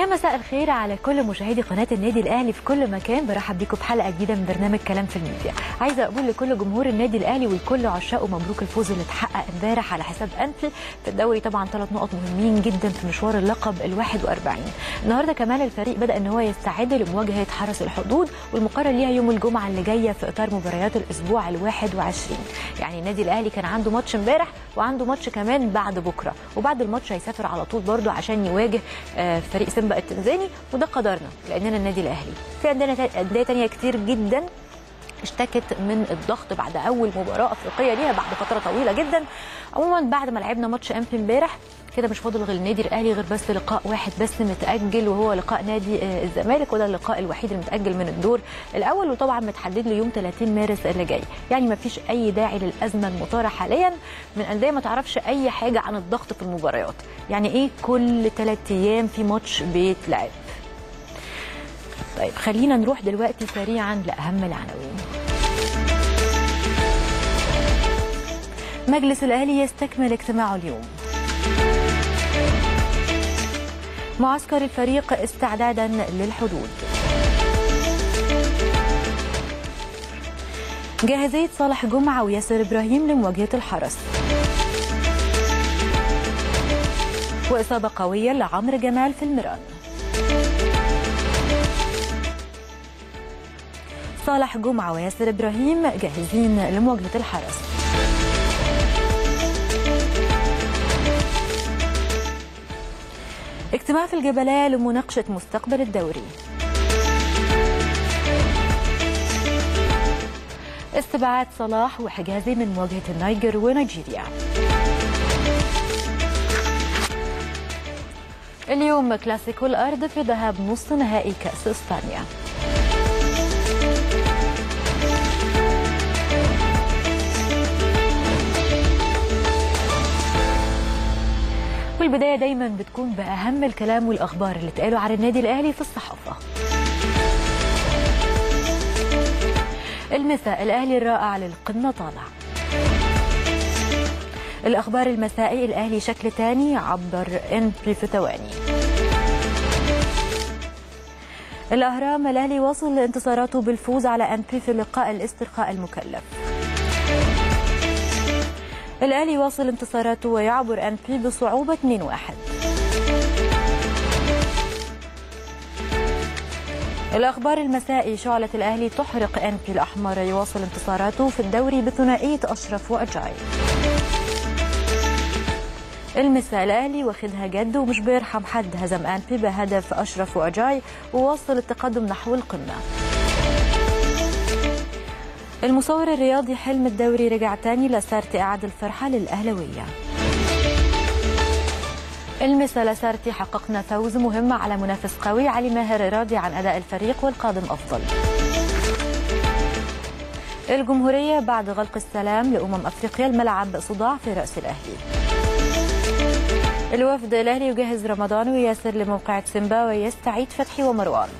مساء الخير على كل مشاهدي قناه النادي الاهلي في كل مكان برحب بيكم بحلقه جديده من برنامج كلام في الميديا عايزه اقول لكل جمهور النادي الاهلي ولكل عشاقه مبروك الفوز اللي اتحقق امبارح على حساب انفي في الدوري طبعا ثلاث نقط مهمين جدا في مشوار اللقب ال 41 النهارده كمان الفريق بدا ان هو يستعد لمواجهه حرس الحدود والمقرر ليها يوم الجمعه اللي جايه في اطار مباريات الاسبوع ال 21 يعني النادي الاهلي كان عنده ماتش امبارح وعنده ماتش كمان بعد بكره وبعد الماتش هيسافر على طول برده عشان يواجه آه، فريق سيمبا التنزاني وده قدرنا لاننا النادي الاهلي في عندنا تا- انديه تانية كتير جدا اشتكت من الضغط بعد اول مباراه افريقيه ليها بعد فتره طويله جدا عموما بعد ما لعبنا ماتش امبي امبارح كده مش فاضل غير النادي الاهلي غير بس لقاء واحد بس متاجل وهو لقاء نادي آه، الزمالك وده اللقاء الوحيد المتاجل من الدور الاول وطبعا متحدد له يوم 30 مارس اللي جاي يعني ما فيش اي داعي للازمه المثاره حاليا من انديه ما تعرفش اي حاجه عن الضغط في المباريات يعني ايه كل ثلاث ايام في ماتش بيتلعب طيب خلينا نروح دلوقتي سريعا لاهم العناوين مجلس الاهلي يستكمل اجتماعه اليوم معسكر الفريق استعدادا للحدود جاهزية صالح جمعة وياسر إبراهيم لمواجهة الحرس وإصابة قوية لعمرو جمال في الميران صالح جمعة وياسر إبراهيم جاهزين لمواجهة الحرس اجتماع في الجبلاء لمناقشة مستقبل الدوري استبعاد صلاح وحجازي من مواجهة النيجر ونيجيريا اليوم كلاسيكو الأرض في ذهاب نصف نهائي كأس إسبانيا والبداية دايما بتكون بأهم الكلام والأخبار اللي اتقالوا عن النادي الأهلي في الصحافة المساء الأهلي الرائع للقمة طالع الأخبار المسائي الأهلي شكل تاني عبر إنبي في ثواني الأهرام الأهلي وصل انتصاراته بالفوز على أنبي في لقاء الاسترخاء المكلف الأهلي واصل انتصاراته ويعبر أنبي بصعوبة 2-1 الأخبار المسائي شعلة الأهلي تحرق أنبي الأحمر يواصل انتصاراته في الدوري بثنائية أشرف وأجاي المساء الأهلي واخدها جد ومش بيرحم حد هزم أنبي بهدف أشرف وأجاي وواصل التقدم نحو القمة المصور الرياضي حلم الدوري رجع تاني لسارتي أعاد الفرحة للأهلوية المسا لسارتي حققنا فوز مهم على منافس قوي علي ماهر راضي عن أداء الفريق والقادم أفضل الجمهورية بعد غلق السلام لأمم أفريقيا الملعب صداع في رأس الأهلي الوفد الأهلي يجهز رمضان وياسر لموقعة سيمبا ويستعيد فتحي ومروان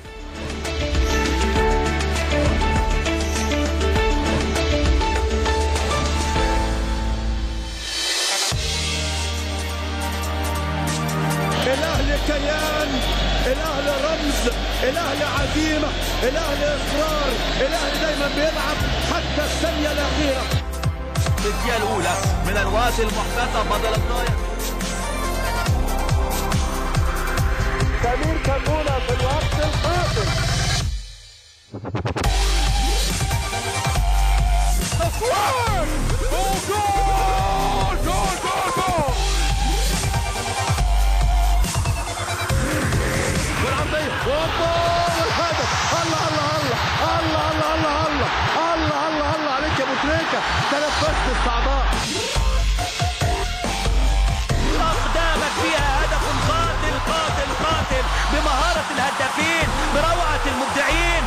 الاهلي كيان الاهلي رمز الاهلي عزيمه الاهلي اصرار الاهلي دايما بيلعب حتى الثانيه الاخيره الدقيقة الأولى من الوقت المحتسب بدل الضايع سمير كمونه في الوقت القاتل والعرضيه والجول والهدف الله الله الله الله الله الله الله الله الله الله عليك يا ابو تريكه تنفست الصعداء أقدامك فيها هدف قاتل قاتل قاتل بمهارة الهدافين بروعة المبدعين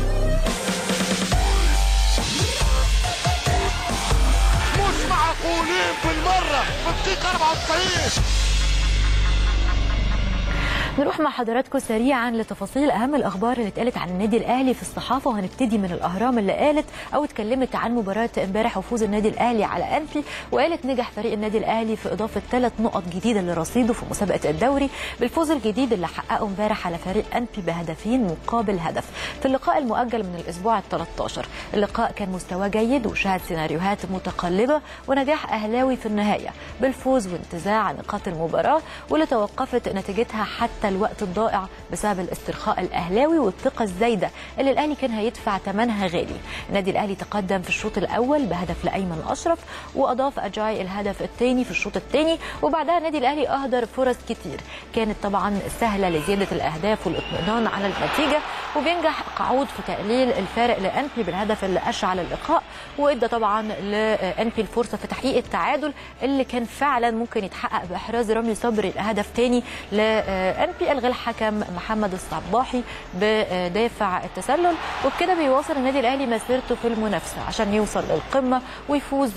مش معقولين بالمره في الدقيقه 94 نروح مع حضراتكم سريعا لتفاصيل اهم الاخبار اللي اتقالت عن النادي الاهلي في الصحافه وهنبتدي من الاهرام اللي قالت او اتكلمت عن مباراه امبارح وفوز النادي الاهلي على انفي وقالت نجح فريق النادي الاهلي في اضافه ثلاث نقط جديده لرصيده في مسابقه الدوري بالفوز الجديد اللي حققه امبارح على فريق انفي بهدفين مقابل هدف في اللقاء المؤجل من الاسبوع ال 13 اللقاء كان مستوى جيد وشهد سيناريوهات متقلبه ونجاح اهلاوي في النهايه بالفوز وانتزاع نقاط المباراه واللي توقفت نتيجتها حتى الوقت الضائع بسبب الاسترخاء الاهلاوي والثقه الزايده اللي الاهلي كان هيدفع ثمنها غالي النادي الاهلي تقدم في الشوط الاول بهدف لايمن اشرف واضاف اجاي الهدف الثاني في الشوط الثاني وبعدها النادي الاهلي اهدر فرص كتير كانت طبعا سهله لزياده الاهداف والاطمئنان على النتيجه وبينجح قعود في تقليل الفارق لانبي بالهدف اللي اشعل اللقاء وادى طبعا لانبي الفرصه في تحقيق التعادل اللي كان فعلا ممكن يتحقق باحراز رامي صبري الهدف ثاني لانبي الغى الحكم محمد الصباحي بدافع التسلل وبكده بيواصل النادي الاهلي مسيرته في المنافسه عشان يوصل للقمه ويفوز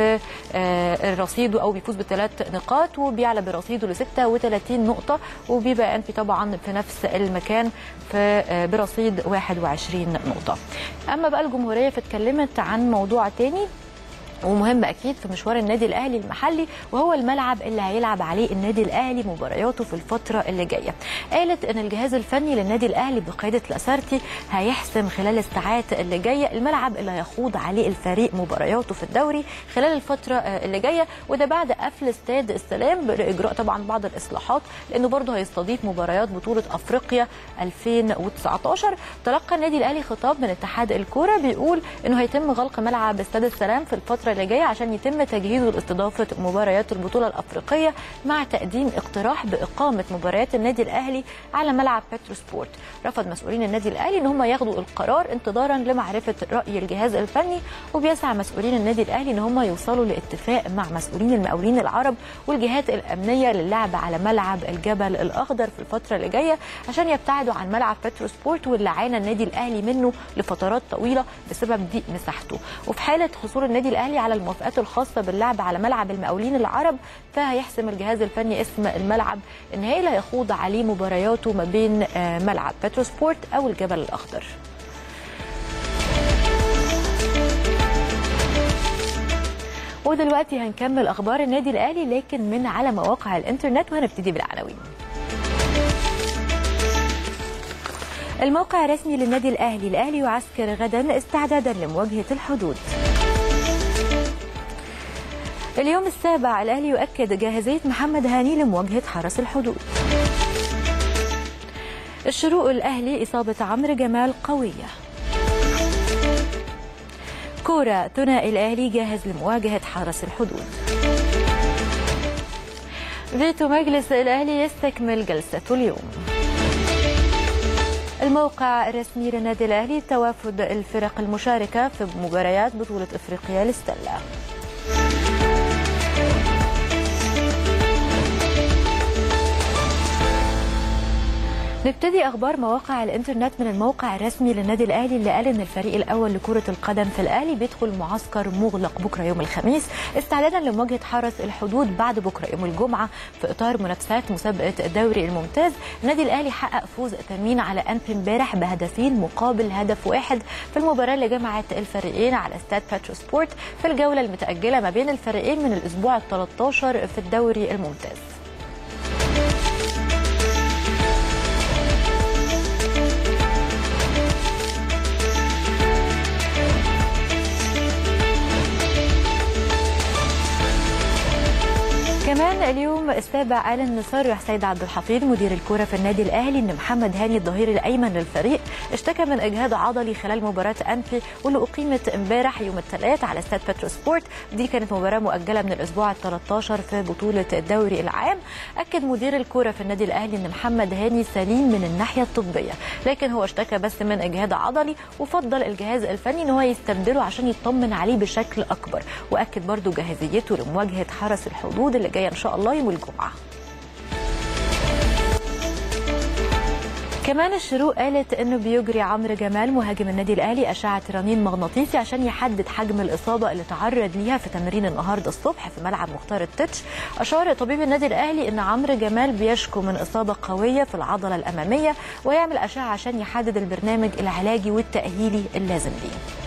برصيده او بيفوز بثلاث نقاط وبيعلى برصيده ل 36 نقطه وبيبقى انبي طبعا في نفس المكان في برصيد 21 نقطه اما بقى الجمهوريه فاتكلمت عن موضوع تاني ومهم اكيد في مشوار النادي الاهلي المحلي وهو الملعب اللي هيلعب عليه النادي الاهلي مبارياته في الفتره اللي جايه. قالت ان الجهاز الفني للنادي الاهلي بقياده لاسارتي هيحسم خلال الساعات اللي جايه الملعب اللي هيخوض عليه الفريق مبارياته في الدوري خلال الفتره اللي جايه وده بعد قفل استاد السلام لاجراء طبعا بعض الاصلاحات لانه برضه هيستضيف مباريات بطوله افريقيا 2019. تلقى النادي الاهلي خطاب من اتحاد الكوره بيقول انه هيتم غلق ملعب استاد السلام في الفتره اللي جايه عشان يتم تجهيزه لاستضافه مباريات البطوله الافريقيه مع تقديم اقتراح باقامه مباريات النادي الاهلي على ملعب بترو سبورت رفض مسؤولين النادي الاهلي ان هم ياخدوا القرار انتظارا لمعرفه راي الجهاز الفني وبيسعى مسؤولين النادي الاهلي ان هم يوصلوا لاتفاق مع مسؤولين المقاولين العرب والجهات الامنيه للعب على ملعب الجبل الاخضر في الفتره اللي جايه عشان يبتعدوا عن ملعب بترو سبورت واللي عانى النادي الاهلي منه لفترات طويله بسبب ضيق مساحته وفي حاله حصول النادي الاهلي على الموافقات الخاصه باللعب على ملعب المقاولين العرب فهيحسم الجهاز الفني اسم الملعب النهائي اللي هيخوض عليه مبارياته ما بين ملعب بترو سبورت او الجبل الاخضر ودلوقتي هنكمل اخبار النادي الاهلي لكن من على مواقع الانترنت وهنبتدي بالعناوين الموقع الرسمي للنادي الاهلي الاهلي يعسكر غدا استعدادا لمواجهه الحدود اليوم السابع الاهلي يؤكد جاهزيه محمد هاني لمواجهه حرس الحدود الشروق الاهلي اصابه عمرو جمال قويه كوره ثنائي الاهلي جاهز لمواجهه حرس الحدود فيتو مجلس الاهلي يستكمل جلسته اليوم الموقع الرسمي للنادي الاهلي توافد الفرق المشاركه في مباريات بطوله افريقيا للسله نبتدي اخبار مواقع الانترنت من الموقع الرسمي للنادي الاهلي اللي قال ان الفريق الاول لكره القدم في الاهلي بيدخل معسكر مغلق بكره يوم الخميس استعدادا لمواجهه حرس الحدود بعد بكره يوم الجمعه في اطار منافسات مسابقه الدوري الممتاز النادي الاهلي حقق فوز ثمين على انبي امبارح بهدفين مقابل هدف واحد في المباراه اللي جمعت الفريقين على استاد باترو سبورت في الجوله المتاجله ما بين الفريقين من الاسبوع ال 13 في الدوري الممتاز كمان اليوم السابع اعلن صرح سيد عبد الحفيظ مدير الكره في النادي الاهلي ان محمد هاني الظهير الايمن للفريق اشتكى من اجهاد عضلي خلال مباراه انفي واللي اقيمت امبارح يوم الثلاث على استاد بترو سبورت دي كانت مباراه مؤجله من الاسبوع ال 13 في بطوله الدوري العام اكد مدير الكره في النادي الاهلي ان محمد هاني سليم من الناحيه الطبيه لكن هو اشتكى بس من اجهاد عضلي وفضل الجهاز الفني ان هو يستبدله عشان يطمن عليه بشكل اكبر واكد برضو جاهزيته لمواجهه حرس الحدود اللي جايه ان شاء الله يوم الجمعه كمان الشروق قالت انه بيجري عمرو جمال مهاجم النادي الاهلي اشعه رنين مغناطيسي عشان يحدد حجم الاصابه اللي تعرض ليها في تمرين النهارده الصبح في ملعب مختار التتش اشار طبيب النادي الاهلي ان عمرو جمال بيشكو من اصابه قويه في العضله الاماميه ويعمل اشعه عشان يحدد البرنامج العلاجي والتاهيلي اللازم ليه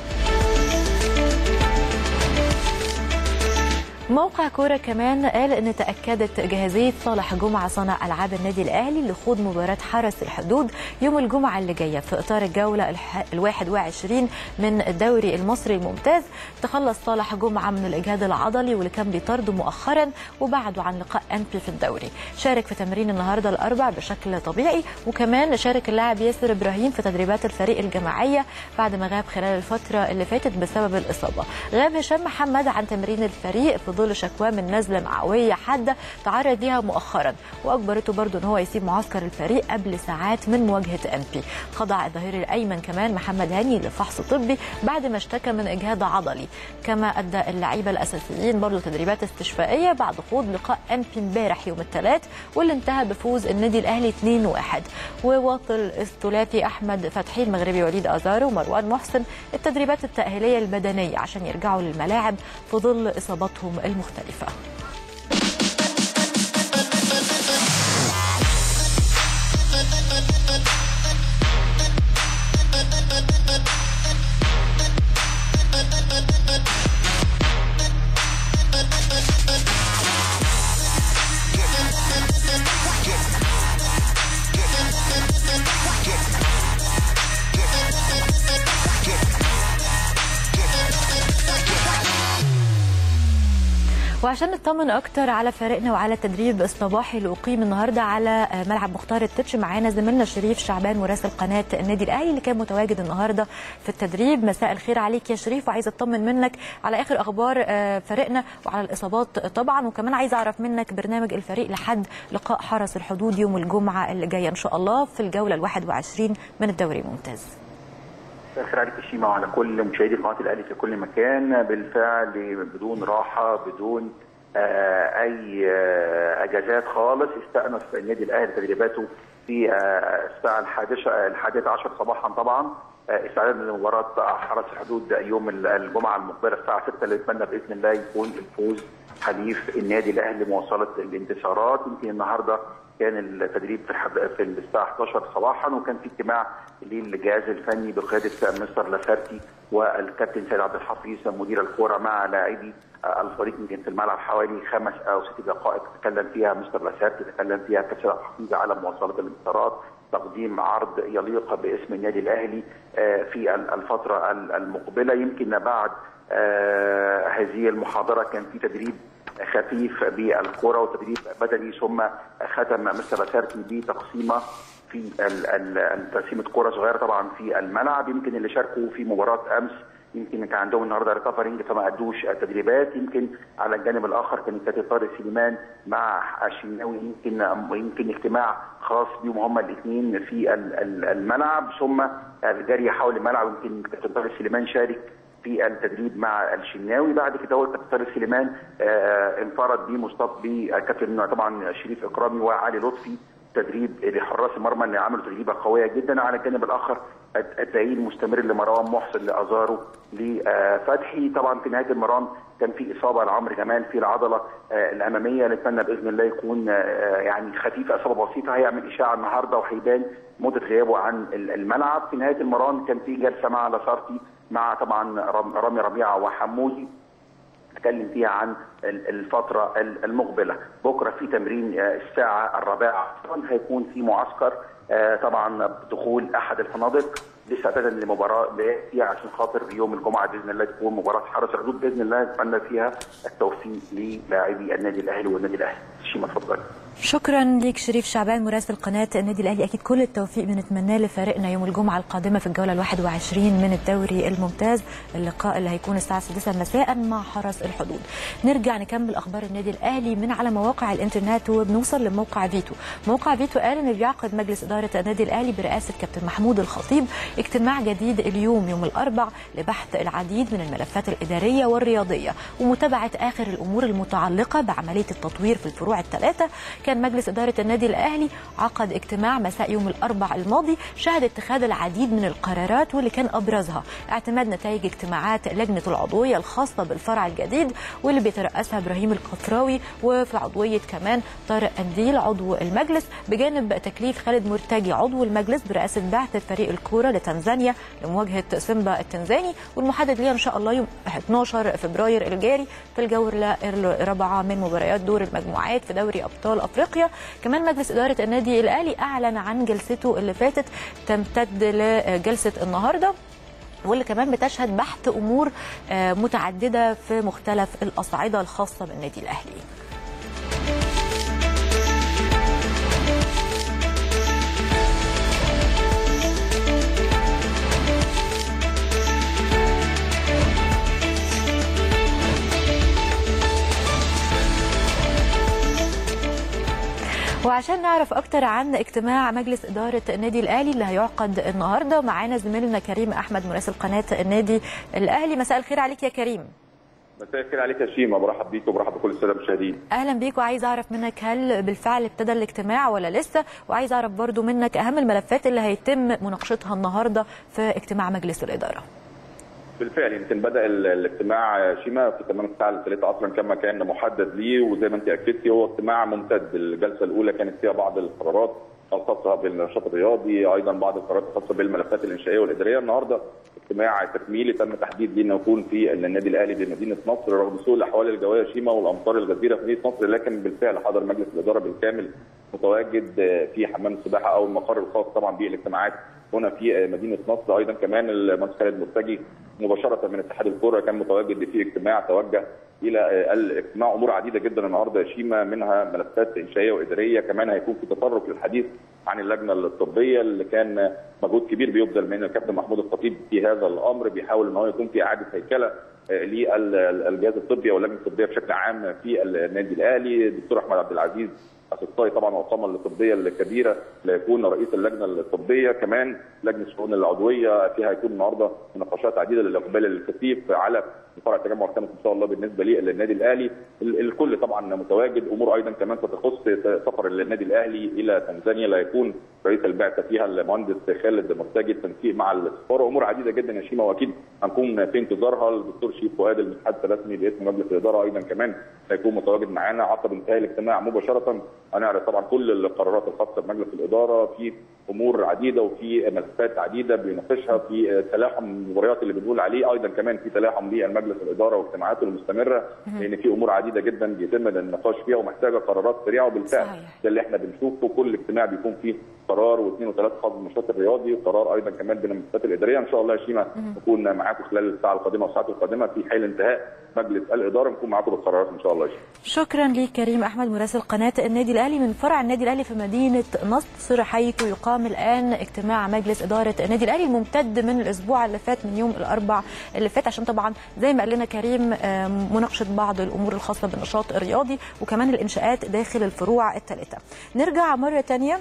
موقع كورة كمان قال ان تاكدت جاهزيه صالح جمعه صانع العاب النادي الاهلي لخوض مباراه حرس الحدود يوم الجمعه اللي جايه في اطار الجوله ال 21 من الدوري المصري الممتاز تخلص صالح جمعه من الاجهاد العضلي واللي كان بيطارده مؤخرا وبعده عن لقاء امبي في الدوري شارك في تمرين النهارده الاربع بشكل طبيعي وكمان شارك اللاعب ياسر ابراهيم في تدريبات الفريق الجماعيه بعد ما غاب خلال الفتره اللي فاتت بسبب الاصابه غاب هشام محمد عن تمرين الفريق في ظل شكواه من نزله معويه حاده تعرض ليها مؤخرا واجبرته برضه ان هو يسيب معسكر الفريق قبل ساعات من مواجهه امبي خضع الظهير الايمن كمان محمد هاني لفحص طبي بعد ما اشتكى من اجهاد عضلي كما ادى اللعيبه الاساسيين برضه تدريبات استشفائيه بعد خوض لقاء امبي امبارح يوم الثلاث واللي انتهى بفوز النادي الاهلي 2-1 وواصل الثلاثي احمد فتحي المغربي وليد ازارو ومروان محسن التدريبات التاهيليه البدنيه عشان يرجعوا للملاعب في ظل اصاباتهم المختلفه وعشان نطمن اكتر على فريقنا وعلى التدريب الصباحي اللي اقيم النهارده على ملعب مختار التتش معانا زميلنا شريف شعبان مراسل قناه النادي الاهلي اللي كان متواجد النهارده في التدريب مساء الخير عليك يا شريف وعايزه اطمن منك على اخر اخبار فريقنا وعلى الاصابات طبعا وكمان عايزه اعرف منك برنامج الفريق لحد لقاء حرس الحدود يوم الجمعه اللي جايه ان شاء الله في الجوله ال 21 من الدوري الممتاز. الخير عليك الشيماء وعلى كل مشاهدي قناه الاهلي في كل مكان بالفعل بدون راحه بدون آه اي آه اجازات خالص استأنف النادي الاهلي تدريباته في آه الساعه الحادية عشر صباحا طبعا استعدادا لمباراه حرس الحدود يوم الجمعه المقبله الساعه 6 اللي نتمنى باذن الله يكون الفوز حليف النادي الاهلي مواصله الانتصارات يمكن النهارده كان التدريب في في الساعه 11 صباحا وكان في اجتماع للجهاز الفني بقياده مستر لاسارتي والكابتن سيد عبد الحفيظ مدير الكوره مع لاعبي الفريق يمكن في الملعب حوالي خمس او ست دقائق تكلم فيها مستر لاسارتي تكلم فيها كابتن عبد الحفيظ على مواصله الانتصارات تقديم عرض يليق باسم النادي الاهلي في الفتره المقبله يمكن بعد هذه المحاضره كان في تدريب خفيف بالكره وتدريب بدني ثم ختم مستر لاسارتي بتقسيمه في تقسيمه كره صغيره طبعا في الملعب يمكن اللي شاركوا في مباراه امس يمكن كان عندهم النهارده ريكفرنج فما ادوش تدريبات يمكن على الجانب الاخر كان كابتن طارق سليمان مع الشناوي يمكن يمكن اجتماع خاص بيهم هما الاثنين في الملعب ثم الجري حول الملعب يمكن كابتن طارق سليمان شارك في التدريب مع الشناوي بعد كده هو كابتن طارق سليمان آه انفرد بمصطفى بكابتن طبعا شريف اكرامي وعلي لطفي تدريب لحراس المرمى اللي عملوا تدريبه قويه جدا على الجانب الاخر التأهيل مستمر لمروان محسن لازارو لفتحي طبعا في نهايه المران كان في اصابه لعمرو جمال في العضله الاماميه نتمنى باذن الله يكون يعني خفيفه اصابه بسيطه هيعمل اشاعه النهارده وهيبان مده غيابه عن الملعب في نهايه المران كان في جلسه مع لاسارتي مع طبعا رامي ربيعه وحمودي نتكلم فيها عن الفترة المقبلة بكرة في تمرين الساعة الرابعة هيكون في معسكر طبعا دخول أحد الفنادق لاستعدادا لمباراة بياتي عشان خاطر يوم الجمعة بإذن الله تكون مباراة حرس الحدود بإذن الله نتمنى فيها التوفيق للاعبي النادي الأهلي والنادي الأهلي شيماء اتفضلي شكرا ليك شريف شعبان مراسل قناه النادي الاهلي اكيد كل التوفيق بنتمناه لفريقنا يوم الجمعه القادمه في الجوله ال 21 من الدوري الممتاز اللقاء اللي هيكون الساعه 6 مساء مع حرس الحدود نرجع نكمل اخبار النادي الاهلي من على مواقع الانترنت وبنوصل لموقع فيتو موقع فيتو قال ان بيعقد مجلس اداره النادي الاهلي برئاسه كابتن محمود الخطيب اجتماع جديد اليوم يوم الاربع لبحث العديد من الملفات الاداريه والرياضيه ومتابعه اخر الامور المتعلقه بعمليه التطوير في الفروع الثلاثه كان مجلس اداره النادي الاهلي عقد اجتماع مساء يوم الاربع الماضي شهد اتخاذ العديد من القرارات واللي كان ابرزها اعتماد نتائج اجتماعات لجنه العضويه الخاصه بالفرع الجديد واللي بيترأسها ابراهيم القفراوي وفي عضويه كمان طارق قنديل عضو المجلس بجانب تكليف خالد مرتجي عضو المجلس برئاسه بعثه فريق الكوره لتنزانيا لمواجهه سيمبا التنزاني والمحدد ليها ان شاء الله يوم 12 فبراير الجاري في الجوله الرابعه من مباريات دور المجموعات في دوري ابطال افريقيا كمان مجلس اداره النادي الاهلي اعلن عن جلسته اللي فاتت تمتد لجلسه النهارده واللي كمان بتشهد بحث امور آه، متعدده في مختلف الاصعده الخاصه بالنادي الاهلي وعشان نعرف اكتر عن اجتماع مجلس اداره النادي الاهلي اللي هيعقد النهارده معانا زميلنا كريم احمد مراسل قناه النادي الاهلي مساء الخير عليك يا كريم مساء الخير عليك يا شيماء برحب بيك وبرحب بكل الساده المشاهدين اهلا بيك وعايز اعرف منك هل بالفعل ابتدى الاجتماع ولا لسه وعايز اعرف برضو منك اهم الملفات اللي هيتم مناقشتها النهارده في اجتماع مجلس الاداره بالفعل يمكن بدا ال- الاجتماع شيماء في تمام الساعه الثالثه عصرا كما كان محدد ليه وزي ما انت اكدتي هو اجتماع ممتد الجلسه الاولى كانت فيها بعض القرارات الخاصه بالنشاط الرياضي ايضا بعض القرارات الخاصه بالملفات الانشائيه والاداريه النهارده اجتماع تكميلي تم تحديد ليه انه يكون في النادي الاهلي بمدينه نصر رغم سوء الاحوال الجويه شيماء والامطار الغزيره في مدينه نصر لكن بالفعل حضر مجلس الاداره بالكامل متواجد في حمام السباحه او المقر الخاص طبعا بالاجتماعات هنا في مدينه نصر ايضا كمان المهندس خالد مرتجي مباشره من اتحاد الكره كان متواجد في اجتماع توجه الى الاجتماع امور عديده جدا النهارده يا شيما منها ملفات انشائيه واداريه كمان هيكون في تطرق للحديث عن اللجنه الطبيه اللي كان مجهود كبير بيبذل من الكابتن محمود الخطيب في هذا الامر بيحاول ان هو يكون في اعاده هيكله للجهاز الطبي او اللجنه الطبيه بشكل عام في النادي الاهلي الدكتور احمد عبد العزيز اخصائي طبعا والقامه الطبيه الكبيره ليكون رئيس اللجنه الطبيه كمان لجنه الشؤون العضويه فيها هيكون النهارده مناقشات عديده للاقبال الكثيف على فرع التجمع الخامس ان شاء الله بالنسبه للنادي الاهلي الكل طبعا متواجد امور ايضا كمان تخص سفر النادي الاهلي الى تنزانيا لا يكون رئيس البعثه فيها المهندس خالد مرتجي التنسيق مع السفاره امور عديده جدا يا شيماء واكيد هنكون في انتظارها الدكتور شريف فؤاد المتحدث الرسمي باسم مجلس الاداره ايضا كمان هيكون متواجد معانا عقب انتهاء الاجتماع مباشره هنعرض طبعا كل القرارات الخاصه بمجلس الاداره في امور عديده وفي ملفات عديده بيناقشها في تلاحم المباريات اللي بنقول عليه ايضا كمان في تلاحم للمجلس الاداره واجتماعاته المستمره لان في امور عديده جدا بيتم النقاش فيها ومحتاجه قرارات سريعه وبالفعل صحيح. ده اللي احنا بنشوفه كل اجتماع بيكون فيه قرار واثنين وثلاثه خاص بالنشاط الرياضي وقرار ايضا كمان بالملفات الاداريه ان شاء الله يا شيماء نكون معاكم خلال الساعه القادمه والساعات القادمه في حال انتهاء مجلس الاداره نكون معاكم بالقرارات ان شاء الله يا شيماء شكرا ليك كريم احمد مراسل قناه النادي الاهلي من فرع النادي الاهلي في مدينه نصر حيث يقام الان اجتماع مجلس اداره النادي الاهلي الممتد من الاسبوع اللي فات من يوم الاربع اللي فات عشان طبعا زي ما قال لنا كريم آم، مناقشه بعض الامور الخاصه بالنشاط الرياضي وكمان الانشاءات داخل الفروع الثلاثه نرجع مره ثانيه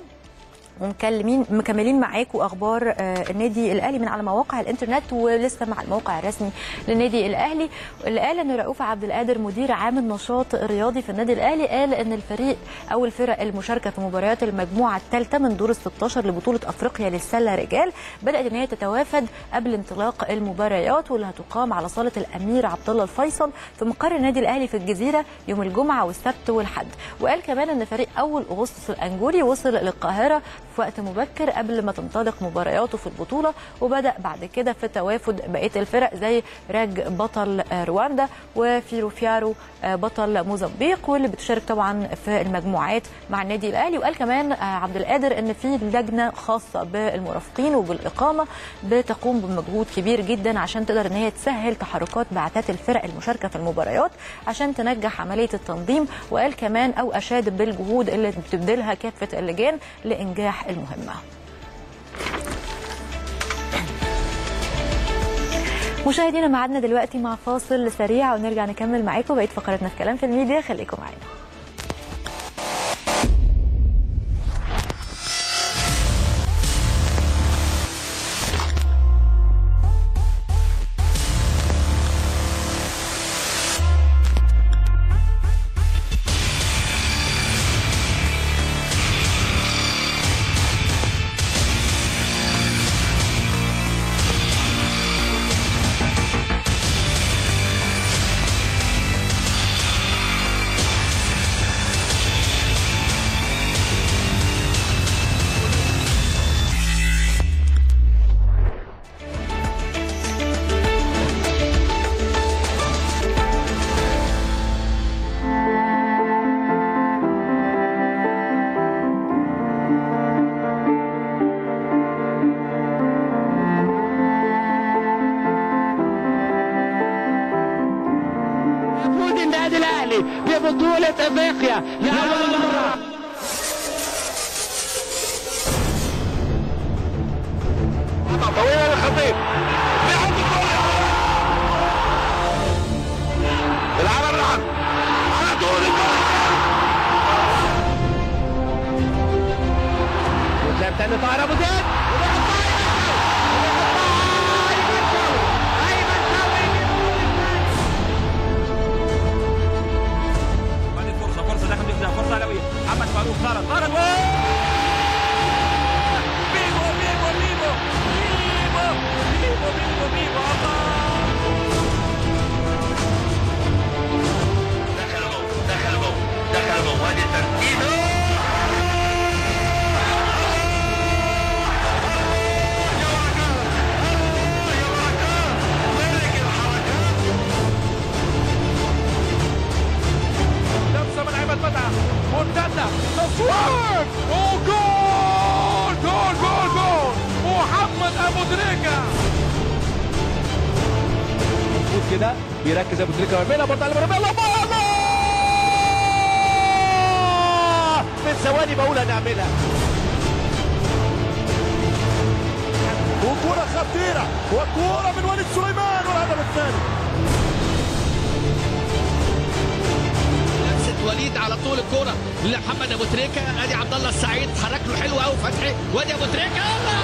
ومكلمين مكملين معاكم اخبار آه، النادي الاهلي من على مواقع الانترنت ولسه مع الموقع الرسمي للنادي الاهلي اللي قال ان رؤوف عبد القادر مدير عام النشاط الرياضي في النادي الاهلي قال ان الفريق او الفرق المشاركه في مباريات المجموعه الثالثه من دور ال 16 لبطوله افريقيا للسله رجال بدات ان هي تتوافد قبل انطلاق المباريات واللي هتقام على صاله الامير عبد الله الفيصل في مقر النادي الاهلي في الجزيره يوم الجمعه والسبت والحد وقال كمان ان فريق اول اغسطس الانجولي وصل للقاهره في وقت مبكر قبل ما تنطلق مبارياته في البطوله وبدا بعد كده في توافد بقيه الفرق زي راج بطل آه، رواندا وفيروفيارو آه، بطل موزمبيق واللي بتشارك طبعا في المجموعات مع النادي الاهلي وقال كمان آه، عبد القادر ان في لجنه خاصه بالمرافقين وبالاقامه بتقوم بمجهود كبير جدا عشان تقدر ان هي تسهل تحركات بعثات الفرق المشاركه في المباريات عشان تنجح عمليه التنظيم وقال كمان او اشاد بالجهود اللي بتبذلها كافه اللجان لانجاح المهمه مشاهدينا معادنا دلوقتي مع فاصل سريع ونرجع نكمل معاكم بقيه فقراتنا في كلام في الميديا خليكم معانا بطولة افريقيا لأول مرة طويلة للخطيب العرب العرب على طول وتلعب تاني طاهر ابو زيد هذه فرصه فرصه دخل بيخدم فرصه علويه محمد فاروق طارق طارق بيبو بيبو بيبو بيبو بيبو بيبو بيبو الله دخل جول دخل جول دخل جول وادي ترتيبه لمسه من عماد متعه مرتده تصوير وجول جول جول جول محمد ابو تريكه مظبوط كده بيركز ابو تريكه ويعملها برضه على مرمى الله الله من ثواني بقول هنعملها وكرة خطيرة وكرة من وليد سليمان والهدف الثاني لمسه وليد على طول الكوره لمحمد ابو تريكه ادي عبد الله السعيد حرك له حلو قوي فتحي وادي ابو تريكه الله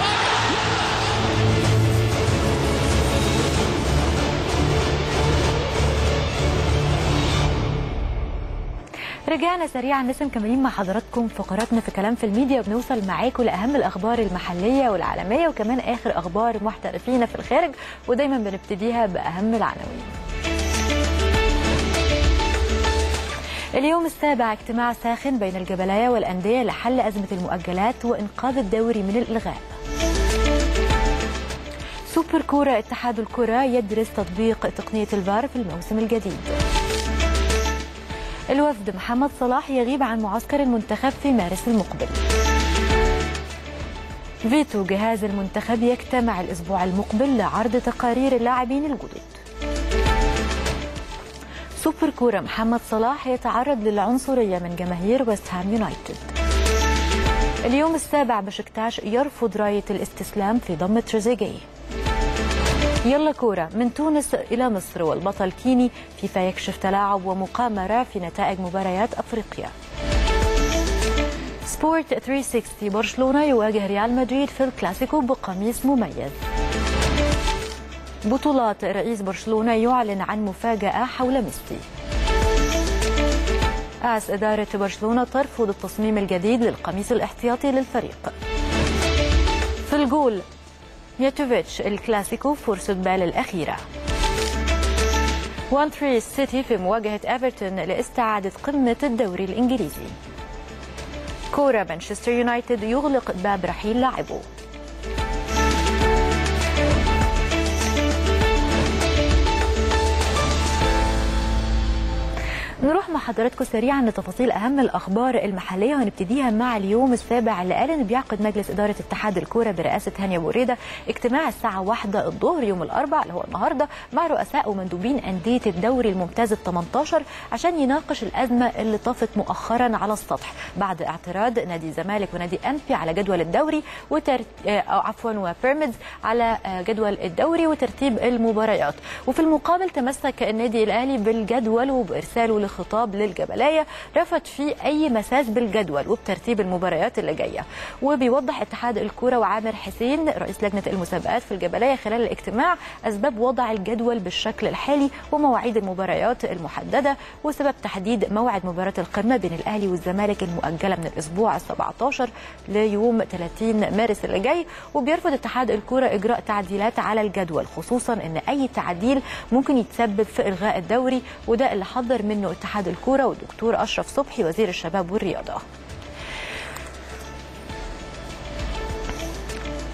رجعنا سريعا لسه مكملين مع حضراتكم فقراتنا في كلام في الميديا وبنوصل معاكم لاهم الاخبار المحليه والعالميه وكمان اخر اخبار محترفين في الخارج ودايما بنبتديها باهم العناوين اليوم السابع اجتماع ساخن بين الجبلايه والانديه لحل ازمه المؤجلات وانقاذ الدوري من الالغاء سوبر كوره اتحاد الكره يدرس تطبيق تقنيه الفار في الموسم الجديد الوفد محمد صلاح يغيب عن معسكر المنتخب في مارس المقبل فيتو جهاز المنتخب يجتمع الأسبوع المقبل لعرض تقارير اللاعبين الجدد سوبر كورة محمد صلاح يتعرض للعنصرية من جماهير ويست هام يونايتد اليوم السابع بشكتاش يرفض راية الاستسلام في ضم تريزيجيه يلا كورة من تونس إلى مصر والبطل كيني فيفا يكشف تلاعب ومقامرة في نتائج مباريات أفريقيا سبورت 360 برشلونة يواجه ريال مدريد في الكلاسيكو بقميص مميز بطولات رئيس برشلونة يعلن عن مفاجأة حول ميسي آس إدارة برشلونة ترفض التصميم الجديد للقميص الاحتياطي للفريق في الجول مياتوفيتش الكلاسيكو فرصة بال الأخيرة 1 3 سيتي في مواجهة ايفرتون لاستعادة قمة الدوري الإنجليزي كورة مانشستر يونايتد يغلق باب رحيل لاعبه نروح مع حضراتكم سريعا لتفاصيل اهم الاخبار المحليه وهنبتديها مع اليوم السابع اللي قال ان بيعقد مجلس اداره اتحاد الكوره برئاسه هانيا بوريده اجتماع الساعه 1 الظهر يوم الاربعاء اللي هو النهارده مع رؤساء ومندوبين انديه الدوري الممتاز ال 18 عشان يناقش الازمه اللي طفت مؤخرا على السطح بعد اعتراض نادي الزمالك ونادي انفي على جدول الدوري وتر... أو عفوا وبيراميدز على جدول الدوري وترتيب المباريات وفي المقابل تمسك النادي الاهلي بالجدول وبارساله خطاب للجبلايه رفض فيه اي مساس بالجدول وبترتيب المباريات اللي جايه وبيوضح اتحاد الكوره وعامر حسين رئيس لجنه المسابقات في الجبلايه خلال الاجتماع اسباب وضع الجدول بالشكل الحالي ومواعيد المباريات المحدده وسبب تحديد موعد مباراه القمه بين الاهلي والزمالك المؤجله من الاسبوع ال 17 ليوم 30 مارس اللي جاي وبيرفض اتحاد الكوره اجراء تعديلات على الجدول خصوصا ان اي تعديل ممكن يتسبب في الغاء الدوري وده اللي حذر منه اتحاد الكوره والدكتور اشرف صبحي وزير الشباب والرياضه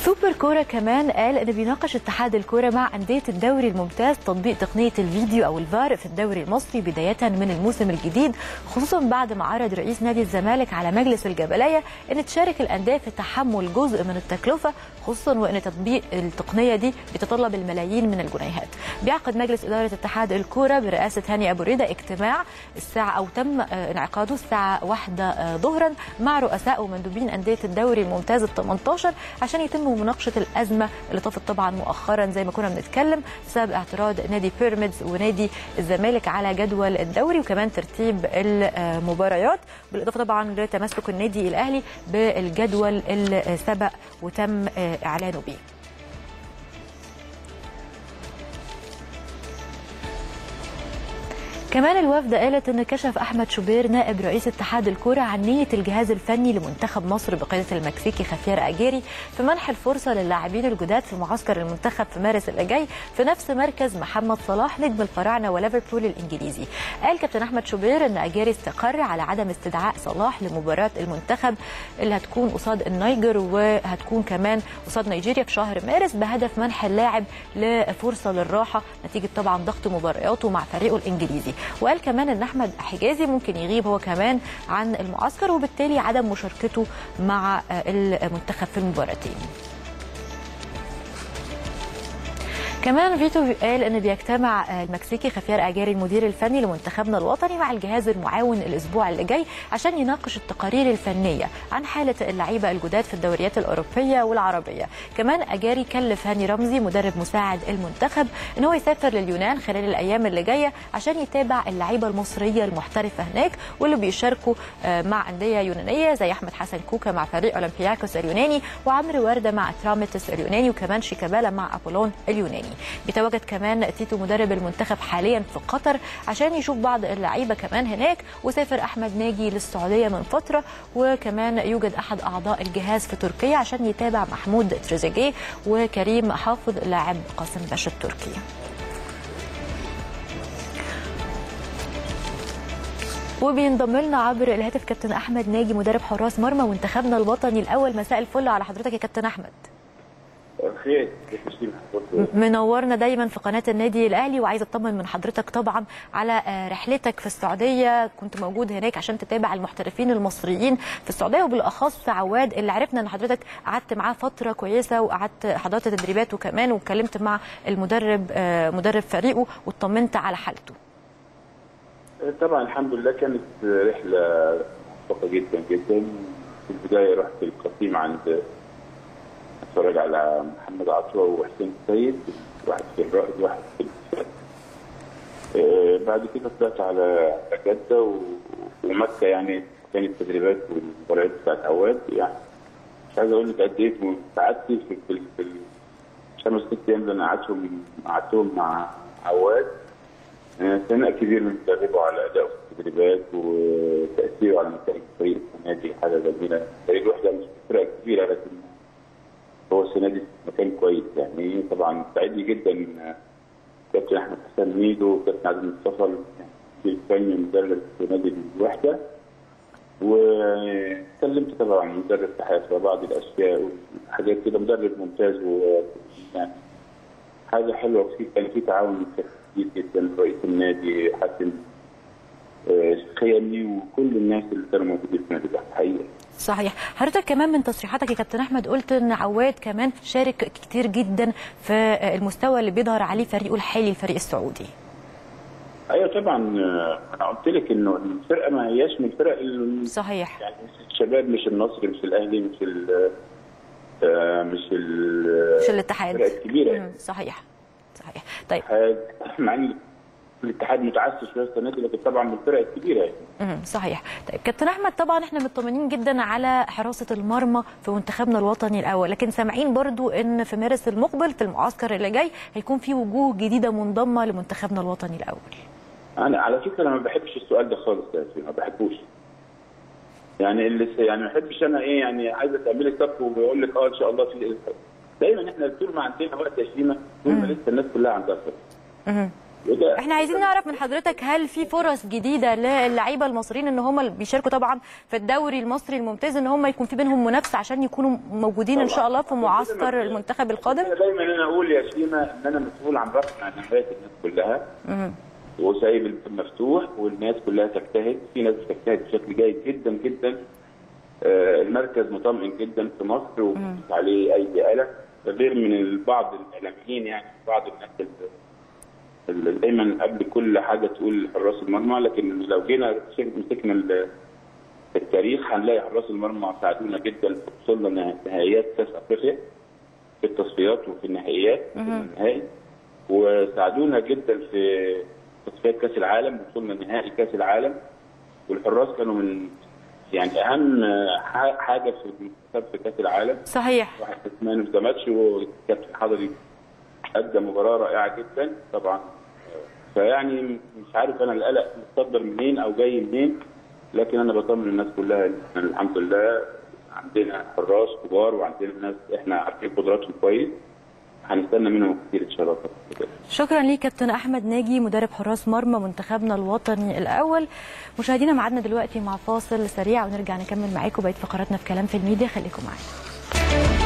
سوبر كوره كمان قال ان بيناقش اتحاد الكوره مع انديه الدوري الممتاز تطبيق تقنيه الفيديو او الفار في الدوري المصري بدايه من الموسم الجديد خصوصا بعد ما عرض رئيس نادي الزمالك على مجلس الجبليه ان تشارك الانديه في تحمل جزء من التكلفه خصوصا وان تطبيق التقنيه دي بيتطلب الملايين من الجنيهات. بيعقد مجلس اداره اتحاد الكوره برئاسه هاني ابو ريده اجتماع الساعه او تم آه، انعقاده الساعه واحدة آه، ظهرا مع رؤساء ومندوبين انديه الدوري الممتاز ال 18 عشان يتم مناقشه الازمه اللي طافت طبعا مؤخرا زي ما كنا بنتكلم بسبب اعتراض نادي بيراميدز ونادي الزمالك على جدول الدوري وكمان ترتيب المباريات بالاضافه طبعا لتمسك النادي الاهلي بالجدول اللي سبق وتم آه، اعلانه بيه. كمان الوفد قالت ان كشف احمد شوبير نائب رئيس اتحاد الكوره عن نيه الجهاز الفني لمنتخب مصر بقياده المكسيكي خافير اجيري في منح الفرصه للاعبين الجداد في معسكر المنتخب في مارس اللي جاي في نفس مركز محمد صلاح نجم الفراعنه وليفربول الانجليزي. قال كابتن احمد شوبير ان اجيري استقر على عدم استدعاء صلاح لمباراه المنتخب اللي هتكون قصاد النيجر وهتكون كمان قصاد نيجيريا في شهر مارس بهدف منح اللاعب لفرصه للراحه نتيجه طبعا ضغط مبارياته مع فريقه الانجليزي. وقال كمان ان احمد حجازي ممكن يغيب هو كمان عن المعسكر وبالتالي عدم مشاركته مع المنتخب في المباراتين كمان فيتو قال ان بيجتمع المكسيكي خفير اجاري المدير الفني لمنتخبنا الوطني مع الجهاز المعاون الاسبوع اللي جاي عشان يناقش التقارير الفنيه عن حاله اللعيبه الجداد في الدوريات الاوروبيه والعربيه كمان اجاري كلف هاني رمزي مدرب مساعد المنتخب ان هو يسافر لليونان خلال الايام اللي جايه عشان يتابع اللعيبه المصريه المحترفه هناك واللي بيشاركوا مع انديه يونانيه زي احمد حسن كوكا مع فريق اولمبياكوس اليوناني وعمرو ورده مع تراميتس اليوناني وكمان شيكابالا مع ابولون اليوناني بيتواجد كمان تيتو مدرب المنتخب حاليا في قطر عشان يشوف بعض اللعيبه كمان هناك وسافر احمد ناجي للسعوديه من فتره وكمان يوجد احد اعضاء الجهاز في تركيا عشان يتابع محمود تريزيجيه وكريم حافظ لاعب قاسم باشا التركي وبينضم لنا عبر الهاتف كابتن احمد ناجي مدرب حراس مرمى منتخبنا الوطني الاول مساء الفل على حضرتك يا كابتن احمد خير منورنا دايما في قناه النادي الاهلي وعايزه اطمن من حضرتك طبعا على رحلتك في السعوديه كنت موجود هناك عشان تتابع المحترفين المصريين في السعوديه وبالاخص عواد اللي عرفنا ان حضرتك قعدت معاه فتره كويسه وقعدت حضرت تدريباته كمان واتكلمت مع المدرب مدرب فريقه واطمنت على حالته طبعا الحمد لله كانت رحله موفقه جدا جدا في البدايه رحت القسيم عند اتفرج على محمد عطوة وحسين السيد واحد في الرائد واحد في الفات آه بعد كده طلعت على جدة و... ومكة يعني كانت التدريبات والمباريات بتاعت عواد يعني مش عايز اقول لك قد ايه سعادتي في, في, في الخمس ست ايام اللي انا قعدتهم قعدتهم مع عواد آه ثناء كبير من مدربه على ادائه في التدريبات وتاثيره على نتائج الفريق السنه دي حاجه جميله الفريق الوحده مش فرقه كبيره لكن هو السنه دي مكان كويس يعني طبعا سعيد جدا كابتن احمد حسن ميدو وكابتن عادل مصطفى الفني مدرب في نادي الوحده وكلمت طبعا مدرب تحية بعض الاشياء وحاجات كده مدرب ممتاز و يعني حاجه حلوه فيه كان في تعاون كتير جدا رئيس النادي حسن خيامي وكل الناس اللي كانوا موجودين في النادي حقيقه صحيح حضرتك كمان من تصريحاتك يا كابتن احمد قلت ان عواد كمان شارك كتير جدا في المستوى اللي بيظهر عليه فريقه الحالي الفريق السعودي ايوه طبعا انا قلت لك انه الفرقه ما هياش من الفرق صحيح يعني الشباب مش النصر مش الاهلي مش ال مش ال مش الاتحاد الفرق الكبيره صحيح صحيح طيب مع ان الاتحاد متعسس شويه السنه دي لكن طبعا من الفرق الكبيره يعني. امم صحيح طيب كابتن احمد طبعا احنا مطمنين جدا على حراسه المرمى في منتخبنا الوطني الاول لكن سامعين برضو ان في مارس المقبل في المعسكر اللي جاي هيكون في وجوه جديده منضمه لمنتخبنا الوطني الاول انا على فكره انا ما بحبش السؤال ده خالص يا ما بحبوش يعني اللي يعني ما بحبش انا ايه يعني عايزه تعملي كف ويقول لك اه ان شاء الله في دايما احنا طول ما عندنا وقت يا شيماء طول ما لسه الناس كلها عندها ثقه وده احنا عايزين نعرف من حضرتك هل في فرص جديده للعيبه المصريين ان هم اللي بيشاركوا طبعا في الدوري المصري الممتاز ان هم يكون في بينهم منافسه عشان يكونوا موجودين ان شاء الله في معسكر المنتخب القادم أنا دايما انا اقول يا شيماء ان انا مسؤول عن رفع نهايات الناس كلها وسايب الباب مفتوح والناس كلها تجتهد في ناس بتجتهد بشكل جيد جدا جدا آه، المركز مطمئن جدا في مصر ومفيش عليه اي قلق غير من بعض الاعلاميين يعني بعض الناس اللي- اللي دايما قبل كل حاجه تقول حراس المرمى لكن لو جينا مسكنا ال- التاريخ هنلاقي حراس المرمى ساعدونا جدا في وصولنا نه- نهائيات كاس افريقيا في التصفيات وفي النهائيات في النهائي وساعدونا جدا في تصفيات كاس العالم وصلنا نهائي كاس العالم والحراس كانوا من يعني اهم ح- حاجه في المنتخب في كاس العالم صحيح واحد مان اوف ذا ماتش والكابتن حضري ادى مباراه رائعه جدا طبعا فيعني مش عارف انا القلق متصدر منين او جاي منين لكن انا بطمن الناس كلها إن إحنا الحمد لله عندنا حراس كبار وعندنا ناس احنا عارفين قدراتهم كويس هنستنى منهم كتير ان شاء الله شكرا ليك كابتن احمد ناجي مدرب حراس مرمى منتخبنا الوطني الاول مشاهدينا معادنا دلوقتي مع فاصل سريع ونرجع نكمل معاكم بقيه فقراتنا في كلام في الميديا خليكم معانا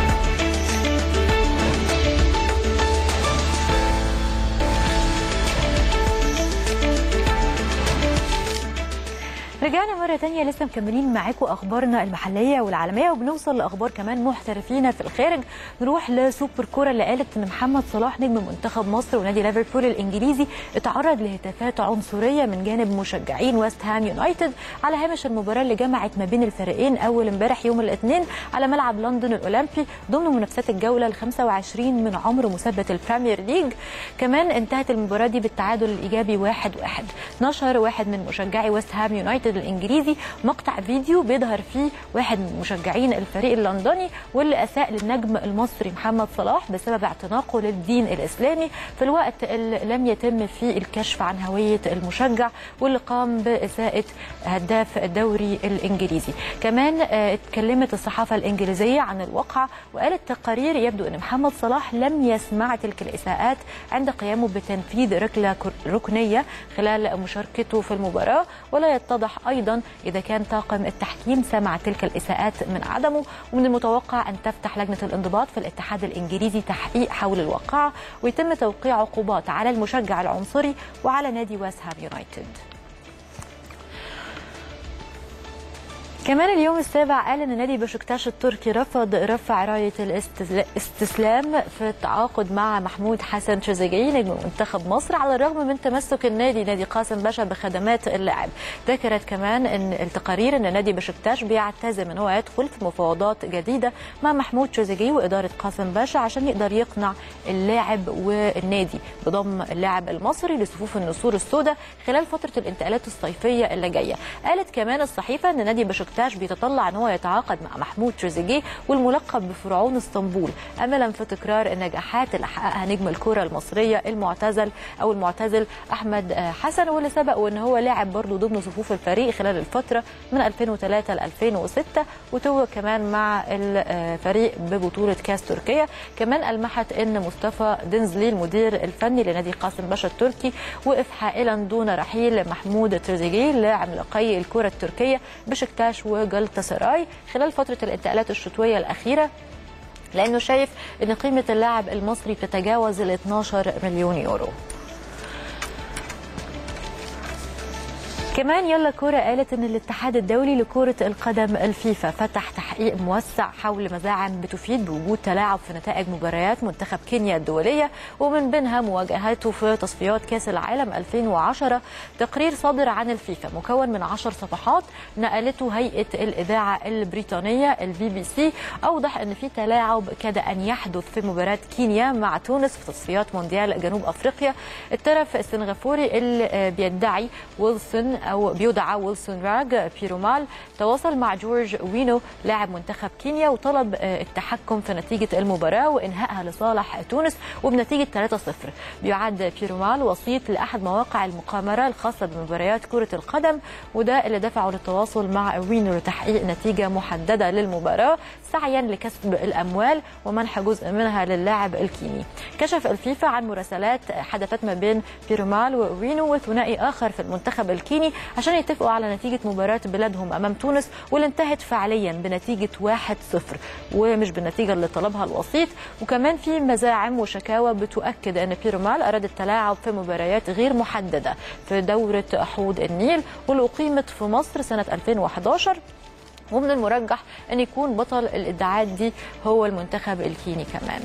رجعنا مرة تانية لسه مكملين معاكم أخبارنا المحلية والعالمية وبنوصل لأخبار كمان محترفين في الخارج نروح لسوبر كورة اللي قالت إن محمد صلاح نجم منتخب مصر ونادي ليفربول الإنجليزي اتعرض لهتافات عنصرية من جانب مشجعين ويست هام يونايتد على هامش المباراة اللي جمعت ما بين الفريقين أول امبارح يوم الاثنين على ملعب لندن الأولمبي ضمن منافسات الجولة ال 25 من عمر مسابقة البريمير ليج كمان انتهت المباراة دي بالتعادل الإيجابي واحد واحد نشر واحد من مشجعي ويست هام يونايتد الإنجليزي مقطع فيديو بيظهر فيه واحد من مشجعين الفريق اللندني واللي أساء للنجم المصري محمد صلاح بسبب اعتناقه للدين الإسلامي في الوقت اللي لم يتم فيه الكشف عن هوية المشجع واللي قام بإساءة هداف الدوري الإنجليزي كمان آه، اتكلمت الصحافة الإنجليزية عن الواقعة وقالت تقارير يبدو أن محمد صلاح لم يسمع تلك الإساءات عند قيامه بتنفيذ ركلة كر- ركنية خلال مشاركته في المباراة ولا يتضح أيضا إذا كان طاقم التحكيم سمع تلك الإساءات من عدمه ومن المتوقع أن تفتح لجنة الانضباط في الاتحاد الإنجليزي تحقيق حول الواقعة ويتم توقيع عقوبات على المشجع العنصري وعلى نادي ويست هام يونايتد كمان اليوم السابع قال ان نادي بشكتاش التركي رفض رفع رايه الاستسلام في التعاقد مع محمود حسن تريزيجيه نجم منتخب مصر على الرغم من تمسك النادي نادي قاسم باشا بخدمات اللاعب ذكرت كمان ان التقارير ان نادي بشكتاش بيعتزم ان هو يدخل في مفاوضات جديده مع محمود تريزيجيه واداره قاسم باشا عشان يقدر يقنع اللاعب والنادي بضم اللاعب المصري لصفوف النسور السوداء خلال فتره الانتقالات الصيفيه اللي جايه قالت كمان الصحيفه ان نادي بشكتاش بيتطلع ان هو يتعاقد مع محمود تريزيجيه والملقب بفرعون اسطنبول املا في تكرار النجاحات اللي حققها نجم الكره المصريه المعتزل او المعتزل احمد حسن واللي سبق وان هو لاعب برضه ضمن صفوف الفريق خلال الفتره من 2003 ل 2006 وتوج كمان مع الفريق ببطوله كاس تركيا كمان المحت ان مصطفى دنزلي المدير الفني لنادي قاسم باشا التركي وقف حائلا دون رحيل محمود تريزيجيه لعملاقي الكره التركيه بشكتاش وجلطة سراي خلال فترة الانتقالات الشتوية الأخيرة لأنه شايف أن قيمة اللاعب المصري بتتجاوز ال 12 مليون يورو كمان يلا كورة قالت ان الاتحاد الدولي لكرة القدم الفيفا فتح تحقيق موسع حول مزاعم بتفيد بوجود تلاعب في نتائج مباريات منتخب كينيا الدولية ومن بينها مواجهاته في تصفيات كأس العالم 2010 تقرير صادر عن الفيفا مكون من 10 صفحات نقلته هيئة الإذاعة البريطانية البي بي سي أوضح ان في تلاعب كاد أن يحدث في مباراة كينيا مع تونس في تصفيات مونديال جنوب أفريقيا الطرف السنغافوري اللي بيدعي ويلسون او بيدعى ويلسون راج بيرومال تواصل مع جورج وينو لاعب منتخب كينيا وطلب آه، التحكم في نتيجه المباراه وانهائها لصالح تونس وبنتيجه 3-0 بيعد بيرومال وسيط لاحد مواقع المقامره الخاصه بمباريات كره القدم وده اللي دفعه للتواصل مع وينو لتحقيق نتيجه محدده للمباراه سعيا لكسب الاموال ومنح جزء منها للاعب الكيني كشف الفيفا عن مراسلات حدثت ما بين بيرومال ووينو وثنائي اخر في المنتخب الكيني عشان يتفقوا على نتيجه مباراه بلادهم امام تونس واللي انتهت فعليا بنتيجه 1-0 ومش بالنتيجه اللي طلبها الوسيط وكمان في مزاعم وشكاوى بتؤكد ان بيرومال اراد التلاعب في مباريات غير محدده في دوره حوض النيل واللي اقيمت في مصر سنه 2011 ومن المرجح ان يكون بطل الادعاءات دي هو المنتخب الكيني كمان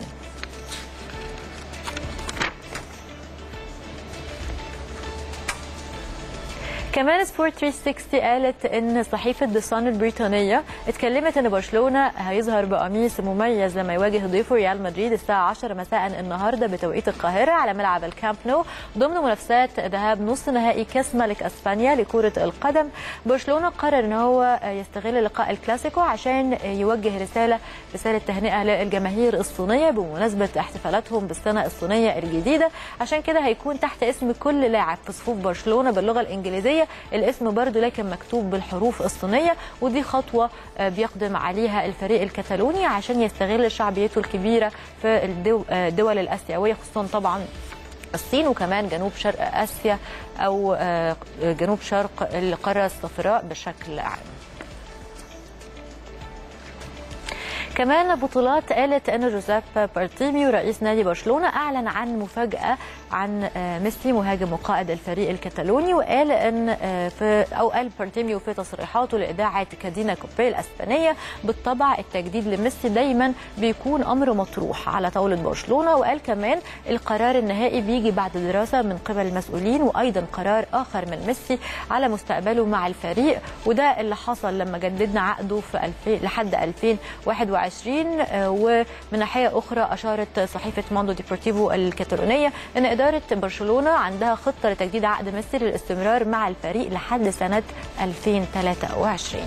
كمان سبورت 360 قالت ان صحيفه ذا صن البريطانيه اتكلمت ان برشلونه هيظهر بقميص مميز لما يواجه ضيفه ريال مدريد الساعه 10 مساء النهارده بتوقيت القاهره على ملعب الكامب نو ضمن منافسات ذهاب نص نهائي كاس ملك اسبانيا لكره القدم برشلونه قرر ان هو يستغل لقاء الكلاسيكو عشان يوجه رساله رساله تهنئه للجماهير الصينيه بمناسبه احتفالاتهم بالسنه الصينيه الجديده عشان كده هيكون تحت اسم كل لاعب في صفوف برشلونه باللغه الانجليزيه الاسم برضو لكن مكتوب بالحروف الصينيه ودي خطوه آه، بيقدم عليها الفريق الكتالوني عشان يستغل شعبيته الكبيره في الدو- آه، الدول الاسيويه خصوصا طبعا الصين وكمان جنوب شرق اسيا او آه، جنوب شرق القاره الصفراء بشكل عام كمان بطولات قالت ان جوزيف بارتيميو رئيس نادي برشلونه اعلن عن مفاجاه عن آه، ميسي مهاجم وقائد الفريق الكتالوني وقال ان آه، في او قال بارتيميو في تصريحاته لاذاعه كادينا كوبي الاسبانيه بالطبع التجديد لميسي دايما بيكون امر مطروح على طاوله برشلونه وقال كمان القرار النهائي بيجي بعد دراسه من قبل المسؤولين وايضا قرار اخر من ميسي على مستقبله مع الفريق وده اللي حصل لما جددنا عقده في 2000 لحد 2021 آه، ومن ناحيه اخرى اشارت صحيفه موندو ديبورتيفو الكتالونيه ان اداره برشلونه عندها خطه لتجديد عقد ميسي للاستمرار مع الفريق لحد سنه 2023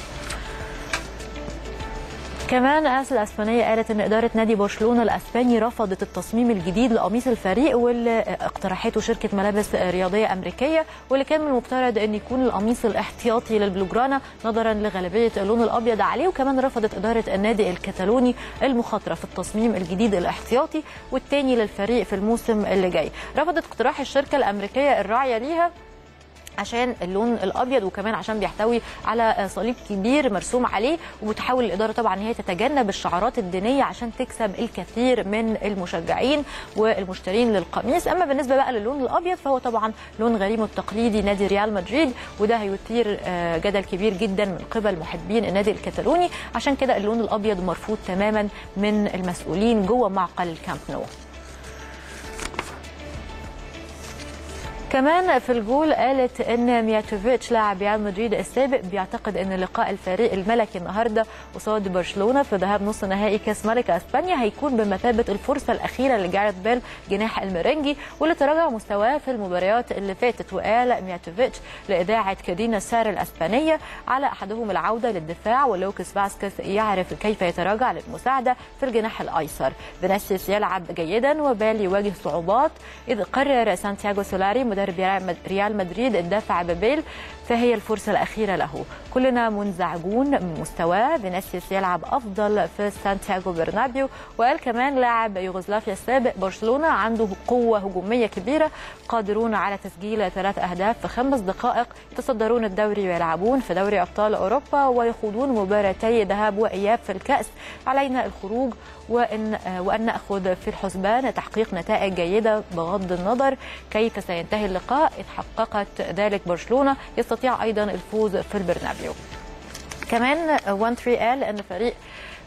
كمان آس الأسبانية قالت إن إدارة نادي برشلونة الأسباني رفضت التصميم الجديد لقميص الفريق واللي اقترحته شركة ملابس رياضية أمريكية واللي كان من المفترض أن يكون القميص الاحتياطي للبلوجرانا نظرا لغالبية اللون الأبيض عليه وكمان رفضت إدارة النادي الكتالوني المخاطرة في التصميم الجديد الاحتياطي والتاني للفريق في الموسم اللي جاي رفضت اقتراح الشركة الأمريكية الراعية ليها عشان اللون الابيض وكمان عشان بيحتوي على صليب كبير مرسوم عليه وبتحاول الاداره طبعا ان هي تتجنب الشعارات الدينيه عشان تكسب الكثير من المشجعين والمشترين للقميص اما بالنسبه بقى للون الابيض فهو طبعا لون غريمه التقليدي نادي ريال مدريد وده هيثير آه، جدل كبير جدا من قبل محبين النادي الكتالوني عشان كده اللون الابيض مرفوض تماما من المسؤولين جوه معقل الكامب نو كمان في الجول قالت ان مياتوفيتش لاعب ريال مدريد السابق بيعتقد ان لقاء الفريق الملكي النهارده قصاد برشلونه في ذهاب نص نهائي كاس ملك اسبانيا هيكون بمثابه الفرصه الاخيره لجاريث بيل جناح المرنجي واللي تراجع مستواه في المباريات اللي فاتت وقال مياتوفيتش لاذاعه كادينا سار الاسبانيه على احدهم العوده للدفاع ولوكس فاسكس يعرف كيف يتراجع للمساعده في الجناح الايسر فينيسيوس يلعب جيدا وبال يواجه صعوبات اذ قرر سانتياغو سولاري مدرب ريال مدريد الدفع ببيل فهي الفرصة الأخيرة له كلنا منزعجون من مستواه فينيسيوس يلعب أفضل في سانتياغو برنابيو وقال كمان لاعب يوغوسلافيا السابق برشلونة عنده قوة هجومية كبيرة قادرون على تسجيل ثلاث أهداف في خمس دقائق يتصدرون الدوري ويلعبون في دوري أبطال أوروبا ويخوضون مباراتي ذهاب وإياب في الكأس علينا الخروج وأن وأن نأخذ في الحسبان تحقيق نتائج جيدة بغض النظر كيف سينتهي اللقاء إذ حققت ذلك برشلونة يستطيع أيضا الفوز في البرنابيو كمان وان تري قال أن فريق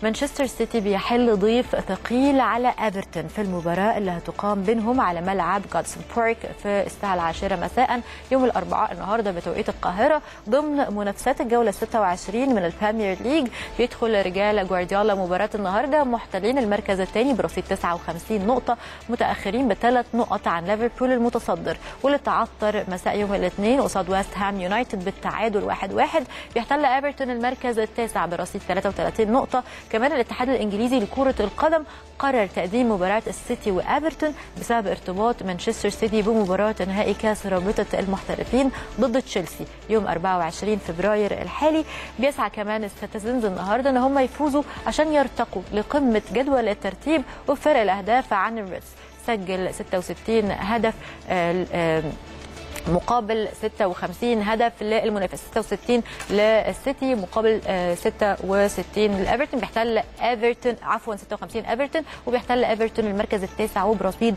مانشستر سيتي بيحل ضيف ثقيل على ايفرتون في المباراه اللي هتقام بينهم على ملعب جودسون بارك في الساعه العاشره مساء يوم الاربعاء النهارده بتوقيت القاهره ضمن منافسات الجوله 26 من البريمير ليج بيدخل رجال جوارديولا مباراه النهارده محتلين المركز الثاني برصيد 59 نقطه متاخرين بثلاث نقط عن ليفربول المتصدر واللي تعثر مساء يوم الاثنين قصاد ويست هام يونايتد بالتعادل 1 1 بيحتل ايفرتون المركز التاسع برصيد 33 نقطه كمان الاتحاد الانجليزي لكره القدم قرر تقديم مباراه السيتي وايفرتون بسبب ارتباط مانشستر سيتي بمباراه نهائي كاس رابطه المحترفين ضد تشيلسي يوم 24 فبراير الحالي بيسعى كمان السيتيزنز النهارده ان هم يفوزوا عشان يرتقوا لقمه جدول الترتيب وفرق الاهداف عن الريدز سجل 66 هدف آه، آه، مقابل 56 هدف للمنافس 66 للسيتي مقابل آه، 66 لايفرتون بيحتل ايفرتون عفوا 56 ايفرتون وبيحتل ايفرتون المركز التاسع وبرصيد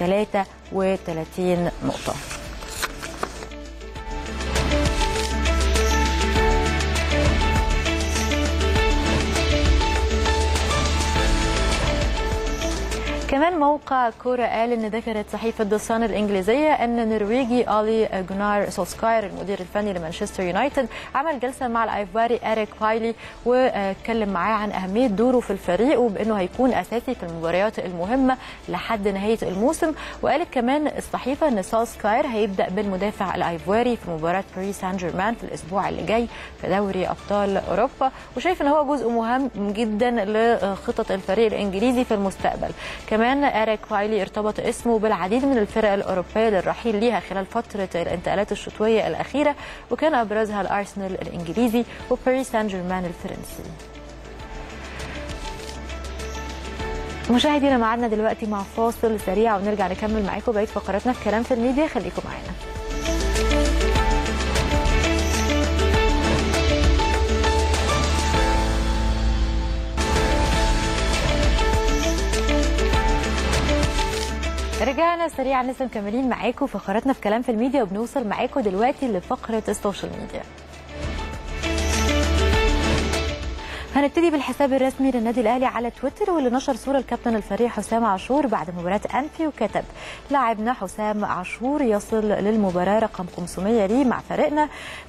33 نقطه كمان موقع كورة قال ان ذكرت صحيفة دوسان الانجليزية ان النرويجي الي جونار سولسكاير المدير الفني لمانشستر يونايتد عمل جلسة مع الايفواري اريك بايلي واتكلم معاه عن اهمية دوره في الفريق وبانه هيكون اساسي في المباريات المهمة لحد نهاية الموسم وقالت كمان الصحيفة ان سولسكاير هيبدأ بالمدافع الايفواري في مباراة باريس سان جيرمان في الاسبوع اللي جاي في دوري ابطال اوروبا وشايف ان هو جزء مهم جدا لخطط الفريق الانجليزي في المستقبل كمان اريك وايلي ارتبط اسمه بالعديد من الفرق الاوروبيه للرحيل ليها خلال فتره الانتقالات الشتويه الاخيره وكان ابرزها الارسنال الانجليزي وباريس سان جيرمان الفرنسي مشاهدينا معادنا دلوقتي مع فاصل سريع ونرجع نكمل معاكم بقيه فقراتنا في كلام في الميديا خليكم معانا رجعنا سريعا لسه مكملين معاكم فقراتنا في كلام في الميديا وبنوصل معاكم دلوقتي لفقره السوشيال ميديا هنبتدي بالحساب الرسمي للنادي الاهلي على تويتر واللي نشر صوره الكابتن الفريق حسام عاشور بعد مباراه انفي وكتب لاعبنا حسام عاشور يصل للمباراه رقم 500 ليه مع فريقنا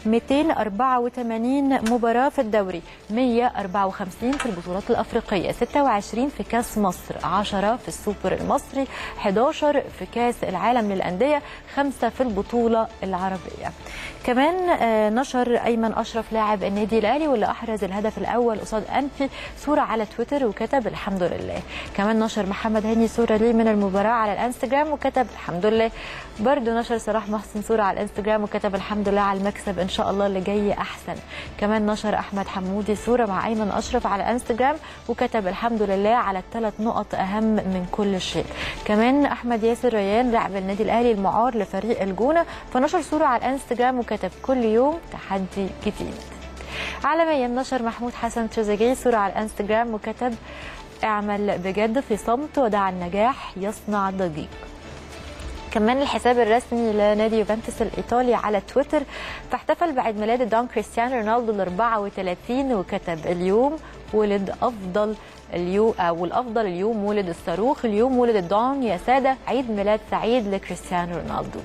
284 مباراه في الدوري 154 في البطولات الافريقيه 26 في كاس مصر 10 في السوبر المصري 11 في كاس العالم للانديه 5 في البطوله العربيه كمان آه، نشر ايمن اشرف لاعب النادي الاهلي واللي احرز الهدف الاول قصاد انفي صوره على تويتر وكتب الحمد لله كمان نشر محمد هاني صوره ليه من المباراه على الانستجرام وكتب الحمد لله برضه نشر صلاح محسن صوره على الانستجرام وكتب الحمد لله على المكسب ان شاء الله اللي جاي احسن كمان نشر احمد حمودي صوره مع ايمن اشرف على الانستجرام وكتب الحمد لله على الثلاث نقط اهم من كل شيء كمان احمد ياسر ريان لاعب النادي الاهلي المعار لفريق الجونه فنشر صوره على الانستجرام وكتب كل يوم تحدي جديد عالميا نشر محمود حسن تريزيجيه صوره على الانستجرام وكتب اعمل بجد في صمت ودع النجاح يصنع ضجيج كمان الحساب الرسمي لنادي يوفنتوس الايطالي على تويتر فاحتفل بعيد ميلاد دون كريستيانو رونالدو ال 34 وكتب اليوم ولد افضل اليوم او الافضل اليوم ولد الصاروخ اليوم ولد الدون يا ساده عيد ميلاد سعيد لكريستيانو رونالدو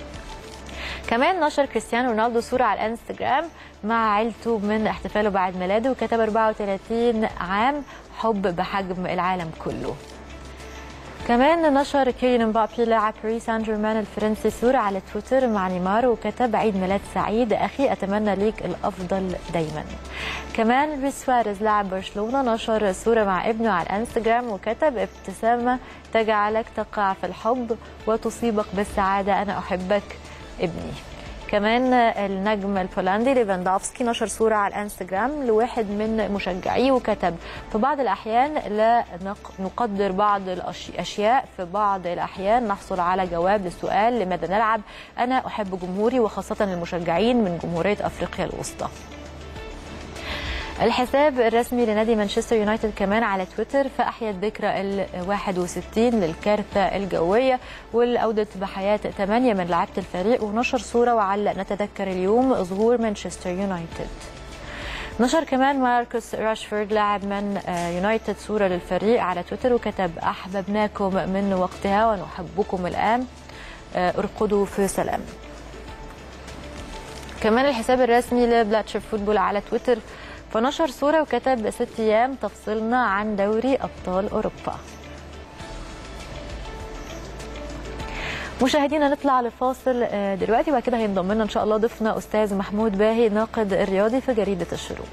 كمان نشر كريستيانو رونالدو صورة على الانستجرام مع عيلته من احتفاله بعد ميلاده وكتب 34 عام حب بحجم العالم كله كمان نشر كيليان مبابي لاعب باريس سان جيرمان الفرنسي صورة على تويتر مع نيمار وكتب عيد ميلاد سعيد أخي أتمنى ليك الأفضل دايما كمان لويس سواريز لاعب برشلونة نشر صورة مع ابنه على الانستجرام وكتب ابتسامة تجعلك تقع في الحب وتصيبك بالسعادة أنا أحبك ابني كمان النجم البولندي ليفاندوفسكي نشر صورة على الانستجرام لواحد من مشجعيه وكتب في بعض الأحيان لا نق- نقدر بعض الأشياء في بعض الأحيان نحصل على جواب للسؤال لماذا نلعب أنا أحب جمهوري وخاصة المشجعين من جمهورية أفريقيا الوسطى الحساب الرسمي لنادي مانشستر يونايتد كمان على تويتر فأحيا الذكرى ال 61 للكارثة الجوية واللي أودت بحياة ثمانية من لعيبة الفريق ونشر صورة وعلق نتذكر اليوم ظهور مانشستر يونايتد نشر كمان ماركوس راشفورد لاعب من آه، يونايتد صورة للفريق على تويتر وكتب أحببناكم من وقتها ونحبكم الآن آه، ارقدوا في سلام كمان الحساب الرسمي لبلاتشر فوتبول على تويتر فنشر صورة وكتب ست أيام تفصلنا عن دوري أبطال أوروبا مشاهدينا نطلع لفاصل آه، دلوقتي وبعد كده هينضم لنا ان شاء الله ضيفنا استاذ محمود باهي ناقد الرياضي في جريده الشروق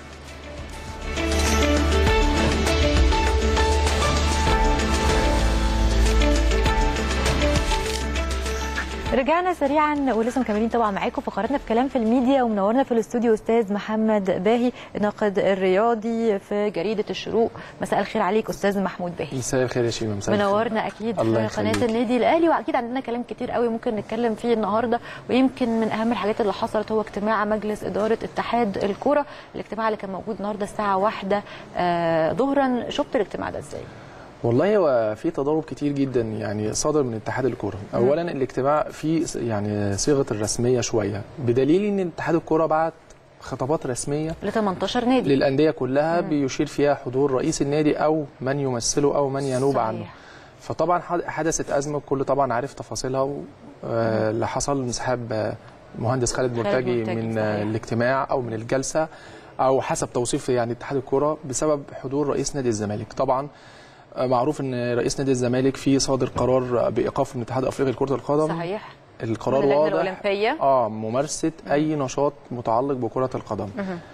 رجعنا سريعا ولسه مكملين طبعا معاكم فقراتنا في كلام في الميديا ومنورنا في الاستوديو استاذ محمد باهي الناقد الرياضي في جريده الشروق مساء الخير عليك استاذ محمود باهي مساء الخير يا شيماء مساء الخير. منورنا اكيد الله في قناه يخليك. النادي الاهلي واكيد عندنا كلام كتير قوي ممكن نتكلم فيه النهارده ويمكن من اهم الحاجات اللي حصلت هو اجتماع مجلس اداره اتحاد الكوره الاجتماع اللي كان موجود النهارده الساعه واحدة آه، ظهرا شفت الاجتماع ده ازاي والله هو في تضارب كتير جدا يعني صادر من اتحاد الكوره اولا الاجتماع فيه س- يعني صيغه الرسميه شويه بدليل ان اتحاد الكوره بعت خطابات رسميه ل 18 نادي للانديه كلها بيشير فيها حضور رئيس النادي او من يمثله او من ينوب صحيح. عنه فطبعا حد- حدثت ازمه الكل طبعا عارف تفاصيلها و- آه، اللي حصل انسحاب آه، مهندس خالد مرتجي مرتجي، من آه، صحيح. الاجتماع او من الجلسه او حسب توصيف يعني اتحاد الكوره بسبب حضور رئيس نادي الزمالك طبعا آه، معروف ان رئيس نادي الزمالك في صادر قرار بايقاف من الاتحاد الافريقي لكره القدم صحيح القرار من اللجنة واضح الأولمبية. اه ممارسه اي نشاط متعلق بكره القدم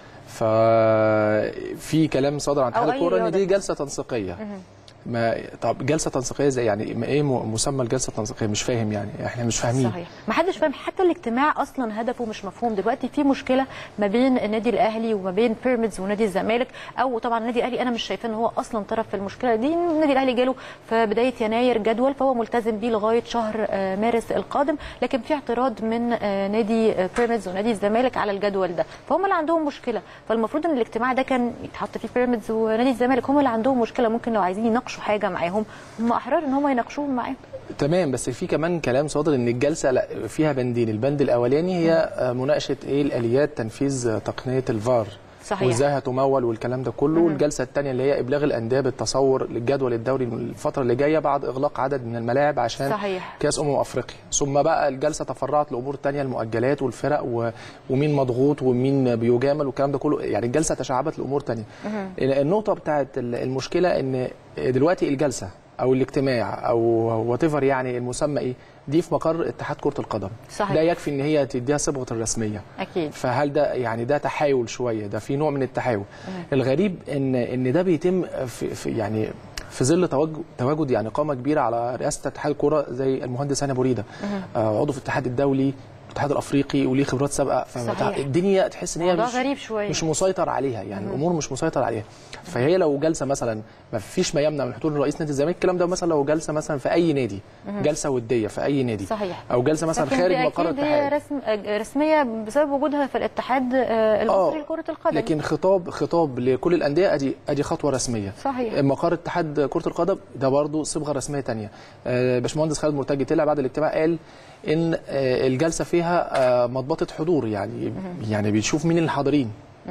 ففي كلام صادر عن أو اتحاد أي الكوره ان رياضة. دي جلسه تنسيقيه ما طب جلسه تنسيقيه زي يعني ما ايه م- مسمى الجلسه التنسيقيه مش فاهم يعني احنا مش فاهمين صحيح ما حدش فاهم حتى الاجتماع اصلا هدفه مش مفهوم دلوقتي في مشكله ما بين النادي الاهلي وما بين بيراميدز ونادي الزمالك او طبعا النادي الاهلي انا مش شايفاه ان هو اصلا طرف في المشكله دي النادي الاهلي جاله في بدايه يناير جدول فهو ملتزم بيه لغايه شهر آه، مارس القادم لكن في اعتراض من آه، نادي آه، بيراميدز ونادي الزمالك على الجدول ده فهم اللي عندهم مشكله فالمفروض ان الاجتماع ده كان يتحط فيه بيراميدز ونادي الزمالك هم اللي عندهم مشكله ممكن لو عايزين يناقشوا حاجه معاهم هم احرار ان هم يناقشوهم معاهم تمام بس في كمان كلام صادر ان الجلسه لا فيها بندين البند الاولاني هي آه، مناقشه ايه الاليات تنفيذ آه، تقنيه الفار صحيح. وازاي هتمول والكلام ده كله والجلسه الثانيه اللي هي ابلاغ الانديه بالتصور للجدول الدوري الفتره اللي جايه بعد اغلاق عدد من الملاعب عشان صحيح. كاس امم افريقيا ثم بقى الجلسه تفرعت لامور تانية المؤجلات والفرق و... ومين مضغوط ومين بيجامل والكلام ده كله يعني الجلسه تشعبت لامور تانية النقطه بتاعت المشكله ان دلوقتي الجلسه او الاجتماع او وات يعني المسمى ايه دي في مقر اتحاد كره القدم صحيح. ده يكفي ان هي تديها صبغه الرسميه اكيد فهل ده يعني ده تحايل شويه ده في نوع من التحايل الغريب ان ان ده بيتم في, في يعني في ظل تواجد تواجد يعني قامه كبيره على رئاسه اتحاد الكوره زي المهندس هاني بوريده آه عضو في الاتحاد الدولي الاتحاد الافريقي وليه خبرات سابقه صحيح. فالدنيا تحس ان هي موضوع مش غريب شوية. مش مسيطر عليها يعني الامور مش مسيطر عليها فهي لو جلسه مثلا ما فيش ما يمنع من حضور رئيس نادي الزمالك الكلام ده مثلا لو جلسه مثلا في اي نادي جلسه وديه في اي نادي صحيح. او جلسه مثلا لكن خارج دي مقر أكيد هي الاتحاد رسم آه، رسميه بسبب وجودها في الاتحاد آه، المصري لكره القدم لكن خطاب خطاب لكل الانديه ادي ادي خطوه رسميه صحيح. مقر اتحاد كره القدم ده برضه صبغه رسميه تانية آه، باشمهندس خالد مرتجي طلع بعد الاجتماع قال ان آه، الجلسه فيها آه، مضبطه حضور يعني يعني بيشوف مين اللي حاضرين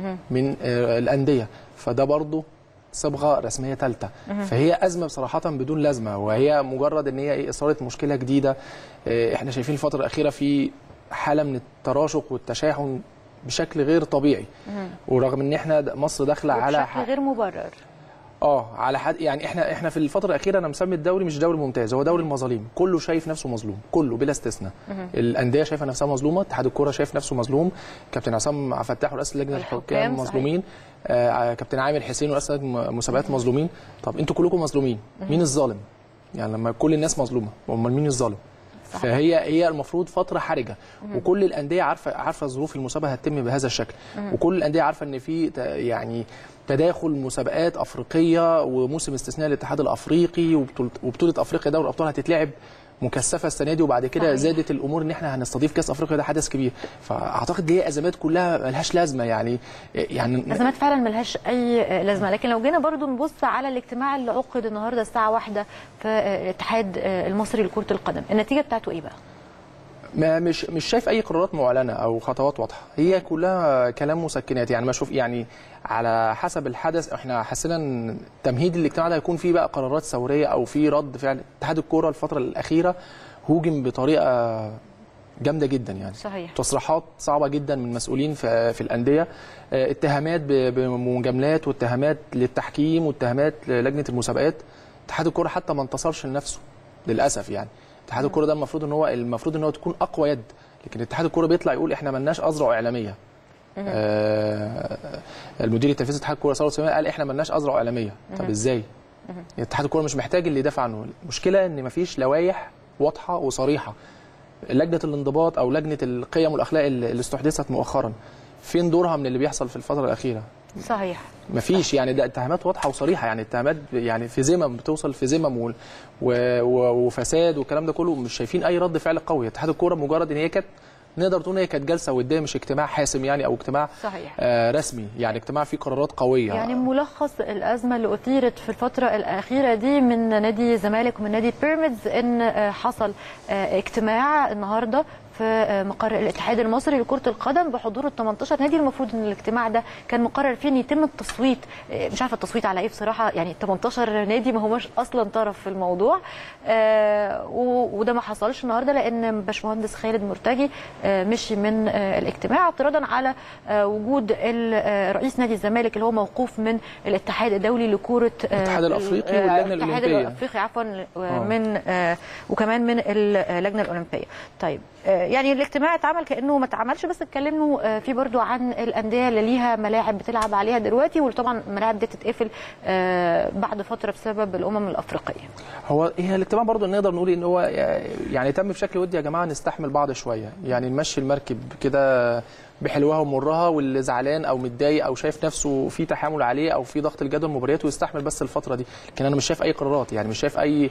من آه، الانديه فده برضه صبغه رسميه ثالثه فهي ازمه بصراحه بدون لازمه وهي مجرد ان هي ايه اثاره مشكله جديده آه، احنا شايفين الفتره الاخيره في حاله من التراشق والتشاحن بشكل غير طبيعي ورغم ان احنا د- مصر داخله على بشكل غير مبرر اه على حد يعني احنا احنا في الفتره الاخيره انا مسمي الدوري مش دوري ممتاز هو دوري المظالم كله شايف نفسه مظلوم كله بلا استثناء الانديه شايفه نفسها مظلومه اتحاد الكوره شايف نفسه مظلوم كابتن عصام عبد الفتاح ورئيس لجنه والحكام، الحكام صحيح. مظلومين آه كابتن عامر حسين ورئيس لجنه مسابقات مظلومين طب انتوا كلكم مظلومين مين الظالم يعني لما كل الناس مظلومه امال مين الظالم فهي هي المفروض فتره حرجه وكل الانديه عارفه عارفه ظروف المسابقه هتتم بهذا الشكل وكل الانديه عارفه ان في ت- يعني تداخل مسابقات افريقيه وموسم استثنائي للاتحاد الافريقي وبطوله وبطوله افريقيا دوري الابطال هتتلعب مكثفه السنه دي وبعد كده صحيح. زادت الامور ان احنا هنستضيف كاس افريقيا ده حدث كبير فاعتقد دي ازمات كلها ملهاش لازمه يعني يعني ازمات فعلا ملهاش اي آه، لازمه لكن لو جينا برضو نبص على الاجتماع اللي عقد النهارده الساعه واحدة في آه، الاتحاد آه، المصري لكره القدم النتيجه بتاعته ايه بقى ما مش مش شايف اي قرارات معلنه او خطوات واضحه هي كلها كلام مسكنات يعني ما اشوف يعني على حسب الحدث احنا حسينا ان تمهيد الاجتماع ده هيكون فيه بقى قرارات ثوريه او فيه رد فعل اتحاد الكوره الفتره الاخيره هوجم بطريقه جامده جدا يعني صحيح. تصريحات صعبه جدا من مسؤولين في, في الانديه آه، اتهامات ب- بمجاملات واتهامات للتحكيم واتهامات للجنه المسابقات اتحاد الكوره حتى ما انتصرش لنفسه للاسف يعني اتحاد الكوره ده المفروض ان هو المفروض ان هو تكون اقوى يد لكن اتحاد الكوره بيطلع يقول احنا ملناش اذرع اعلاميه آه المدير التنفيذي اتحاد الكوره ثروت سليمان قال احنا ملناش اذرع اعلاميه طب ازاي اتحاد الكوره مش محتاج اللي يدافع عنه المشكله ان مفيش لوائح واضحه وصريحه لجنه الانضباط او لجنه القيم والاخلاق اللي اللي استحدثت مؤخرا فين دورها من اللي بيحصل في الفتره الاخيره صحيح مفيش يعني ده اتهامات واضحه وصريحه يعني اتهامات يعني في ذمم بتوصل في ذمم و- و- و- وفساد والكلام ده كله مش شايفين اي رد فعل قوي اتحاد الكوره مجرد ان هي كانت نقدر تقول ان هي كانت جلسه وديه مش اجتماع حاسم يعني او اجتماع صحيح. آه رسمي يعني اجتماع فيه قرارات قويه يعني ملخص الازمه اللي اثيرت في الفتره الاخيره دي من نادي الزمالك ومن نادي بيراميدز ان آه، حصل آه، اجتماع النهارده في آه، مقر الاتحاد المصري لكره القدم بحضور ال 18 نادي المفروض ان الاجتماع ده كان مقرر فيه ان يتم التصويت آه، مش عارفه التصويت على ايه بصراحه يعني 18 نادي ما هماش اصلا طرف في الموضوع آه، و- وده ما حصلش النهارده لان باشمهندس خالد مرتجي آه، مشي من آه، الاجتماع اعتراضا على آه، وجود ال- آه، رئيس نادي الزمالك اللي هو موقوف من الاتحاد الدولي لكره آه، الاتحاد الأفريقي آه، واللجنة الاتحاد الأولمبية. الافريقي عفوا آه، من آه، وكمان من اللجنه الاولمبيه طيب آه، يعني الاجتماع اتعمل كانه ما اتعملش بس اتكلموا آه، فيه برضو عن الانديه اللي ليها ملاعب بتلعب عليها دلوقتي وطبعا الملاعب دي تتقفل آه، بعد فتره بسبب الامم الافريقيه هو هي الاجتماع برضو نقدر نقول ان هو يعني تم بشكل ودي يا جماعه نستحمل بعض شويه يعني نمشي المركب كده بحلوها ومرها واللي زعلان او متضايق او شايف نفسه في تحامل عليه او في ضغط الجدول المباريات ويستحمل بس الفتره دي لكن انا مش شايف اي قرارات يعني مش شايف اي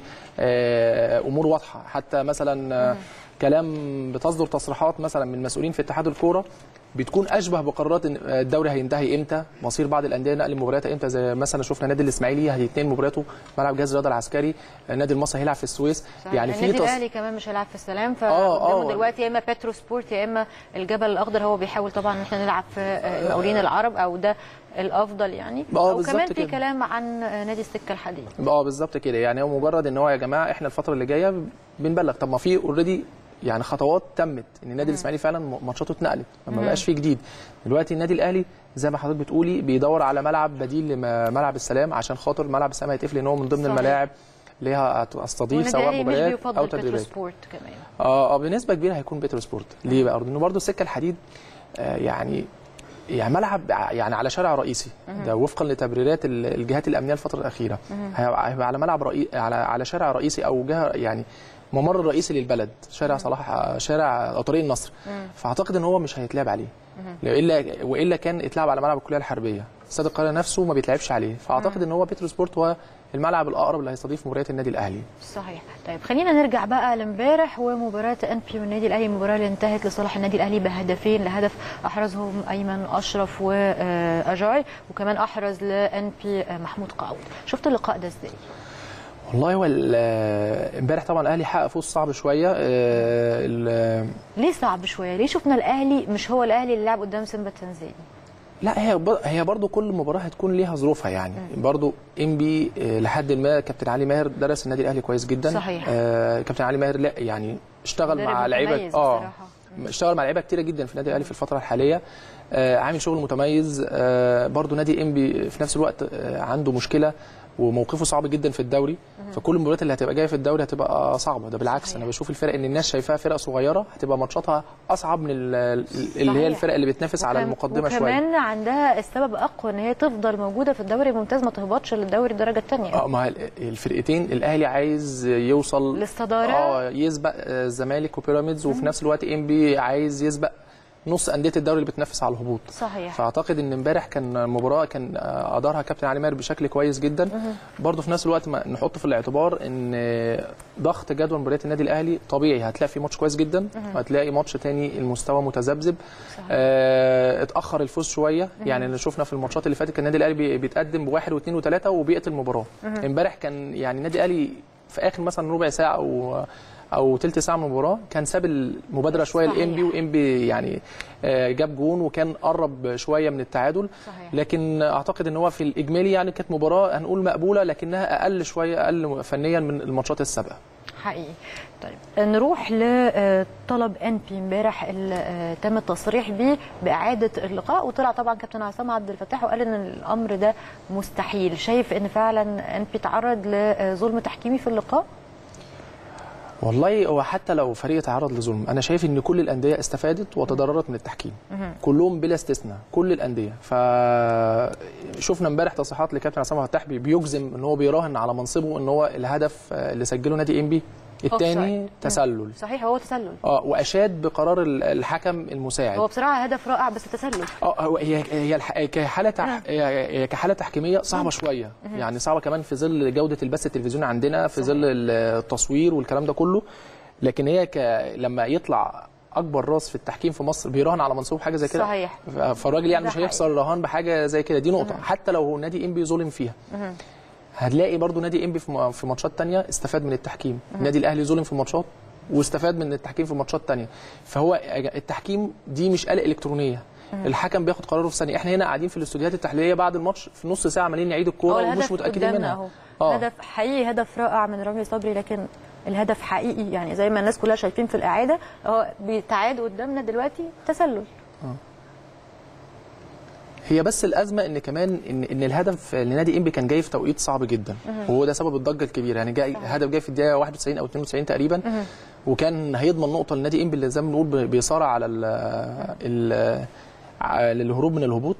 آه، امور واضحه حتى مثلا آه، كلام بتصدر تصريحات مثلا من مسؤولين في اتحاد الكوره بتكون اشبه بقرارات إن الدوري هينتهي امتى مصير بعض الانديه نقل المباريات امتى زي مثلا شفنا نادي الاسماعيلي هيتنقل مبارياته ملعب جهاز الرياضه العسكري النادي المصري هيلعب في السويس يعني في النادي تص... الاهلي كمان مش هيلعب في السلام آه، فقدامه آه. دلوقتي يا اما بترو سبورت يا اما الجبل الاخضر هو بيحاول طبعا ان احنا نلعب في آه، المقاولين العرب او ده الافضل يعني آه، وكمان بالظبط في كده. كلام عن آه، نادي السكه الحديد اه بالظبط كده يعني هو مجرد ان هو يا جماعه احنا الفتره اللي جايه بنبلغ طب ما في اوريدي يعني خطوات تمت ان النادي الاسماعيلي فعلا ماتشاته اتنقلت ما بقاش فيه جديد دلوقتي النادي الاهلي زي ما حضرتك بتقولي بيدور على ملعب بديل لملعب السلام عشان خاطر ملعب السلام هيتقفل ان هو من ضمن صحيح. الملاعب اللي هي هتستضيف والنادي سواء الاهلي مش مباريات او بيفضل بترو تدريبات سبورت كمان اه اه بنسبه كبيره هيكون بيترو سبورت ليه بقى لانه برضه السكه الحديد آه يعني يعني ملعب ع- يعني على شارع رئيسي ده وفقا لتبريرات ال- الجهات الامنيه الفتره الاخيره هيبقى هيبقى على ملعب رئي... على على شارع رئيسي او جهه يعني ممر رئيسي للبلد شارع صلاح شارع طريق النصر فاعتقد ان هو مش هيتلعب عليه الا والا كان اتلعب على ملعب الكليه الحربيه استاد القاهره نفسه ما بيتلعبش عليه فاعتقد ان هو بيترو سبورت هو الملعب الاقرب اللي هيستضيف مباريات النادي الاهلي صحيح طيب خلينا نرجع بقى لامبارح ومباراه ان بي والنادي الاهلي المباراه اللي انتهت لصالح النادي الاهلي بهدفين لهدف احرزهم ايمن اشرف واجاي وكمان احرز لان بي محمود قعود شفت اللقاء ده ازاي والله هو ال- آه، امبارح طبعا الاهلي حقق فوز صعب شويه آه، ال- ليه صعب شويه ليه شفنا الاهلي مش هو الاهلي اللي لعب قدام سيمبا التنزاني لا هي ب- هي برضو كل مباراه هتكون ليها ظروفها يعني برضو ام بي لحد ما كابتن علي ماهر درس النادي الاهلي كويس جدا صحيح. آه كابتن علي ماهر لا يعني اشتغل مدرب مع لعيبه متميز اه بصراحة. اشتغل مع لعيبه كتيره جدا في النادي الاهلي في الفتره الحاليه آه عامل شغل متميز آه برضو نادي ام بي في نفس الوقت آه عنده مشكله وموقفه صعب جدا في الدوري فكل المباريات اللي هتبقى جايه في الدوري هتبقى صعبه ده بالعكس صحيح. انا بشوف الفرق ان الناس شايفاها فرقه صغيره هتبقى ماتشاتها اصعب من ال- اللي هي صحيح. الفرق اللي بتنافس على وكم- المقدمه شويه وكمان عندها السبب اقوى ان هي تفضل موجوده في الدوري الممتاز ما تهبطش للدوري الدرجه الثانيه اه ما ال- الفرقتين الاهلي عايز يوصل للصدارة. اه يسبق آه، الزمالك وبيراميدز وفي نفس الوقت ام بي عايز يسبق نص انديه الدوري اللي بتنافس على الهبوط صحيح فاعتقد ان امبارح كان مباراه كان آه، ادارها كابتن علي ماهر بشكل كويس جدا برضه في نفس الوقت ما نحط في الاعتبار ان آه، ضغط جدول مباريات النادي الاهلي طبيعي هتلاقي في ماتش كويس جدا وهتلاقي ماتش تاني المستوى متذبذب آه اتاخر الفوز شويه يعني اللي شفنا في الماتشات اللي فاتت كان النادي الاهلي بي- بيتقدم بواحد واثنين وثلاثه وبيقتل المباراه امبارح كان يعني النادي الاهلي في اخر مثلا ربع ساعه او او تلت ساعه من المباراه كان ساب المبادره شويه صحيح. لانبي وانبي يعني آه، جاب جون وكان قرب شويه من التعادل صحيح. لكن اعتقد ان هو في الاجمالي يعني كانت مباراه هنقول مقبوله لكنها اقل شويه اقل فنيا من الماتشات السابقه حقيقي طيب نروح لطلب ان بي امبارح اللي آه، تم التصريح به باعاده اللقاء وطلع طبعا كابتن عصام عبد الفتاح وقال ان الامر ده مستحيل شايف ان فعلا ان بي تعرض لظلم تحكيمي في اللقاء والله هو حتى لو فريق تعرض لظلم انا شايف ان كل الانديه استفادت وتضررت من التحكيم كلهم بلا استثناء كل الانديه فشفنا امبارح تصريحات لكابتن عصام عبد الفتاح بي- بيجزم ان هو بيراهن على منصبه ان هو الهدف آه، اللي سجله نادي انبي الثاني Offside. تسلل صحيح هو تسلل اه واشاد بقرار ال- الحكم المساعد هو بصراحه هدف رائع بس تسلل اه هو هي هي الح- كحاله تح... هي هي كحاله تحكيميه صعبه شويه يعني صعبه كمان في ظل جوده البث التلفزيوني عندنا في ظل التصوير والكلام ده كله لكن هي ك... لما يطلع اكبر راس في التحكيم في مصر بيراهن على منصوب حاجه زي كده صحيح. ف- فالراجل يعني ده مش هيخسر رهان بحاجه زي كده دي نقطه حتى لو هو نادي انبي ظلم فيها هتلاقي برضو نادي انبي في م- في ماتشات تانية استفاد من التحكيم النادي الاهلي ظلم في ماتشات واستفاد من التحكيم في ماتشات تانية فهو التحكيم دي مش آلة إلكترونية الحكم بياخد قراره في ثانيه احنا هنا قاعدين في الاستوديوهات التحليليه بعد الماتش في نص ساعه عمالين نعيد هو الكوره ومش الهدف متاكدين قدامنا منها اهو اه هدف حقيقي هدف رائع من رامي صبري لكن الهدف حقيقي يعني زي ما الناس كلها شايفين في الاعاده هو بيتعاد قدامنا دلوقتي تسلل هي بس الازمه ان كمان ان ان الهدف لنادي انبي كان جاي في توقيت صعب جدا وهو ده سبب الضجه الكبيره يعني جاي هدف جاي في الدقيقه 91 او 92 تقريبا وكان هيضمن نقطه لنادي انبي اللي زي ما بنقول بيصارع على ال ال على الهروب من الهبوط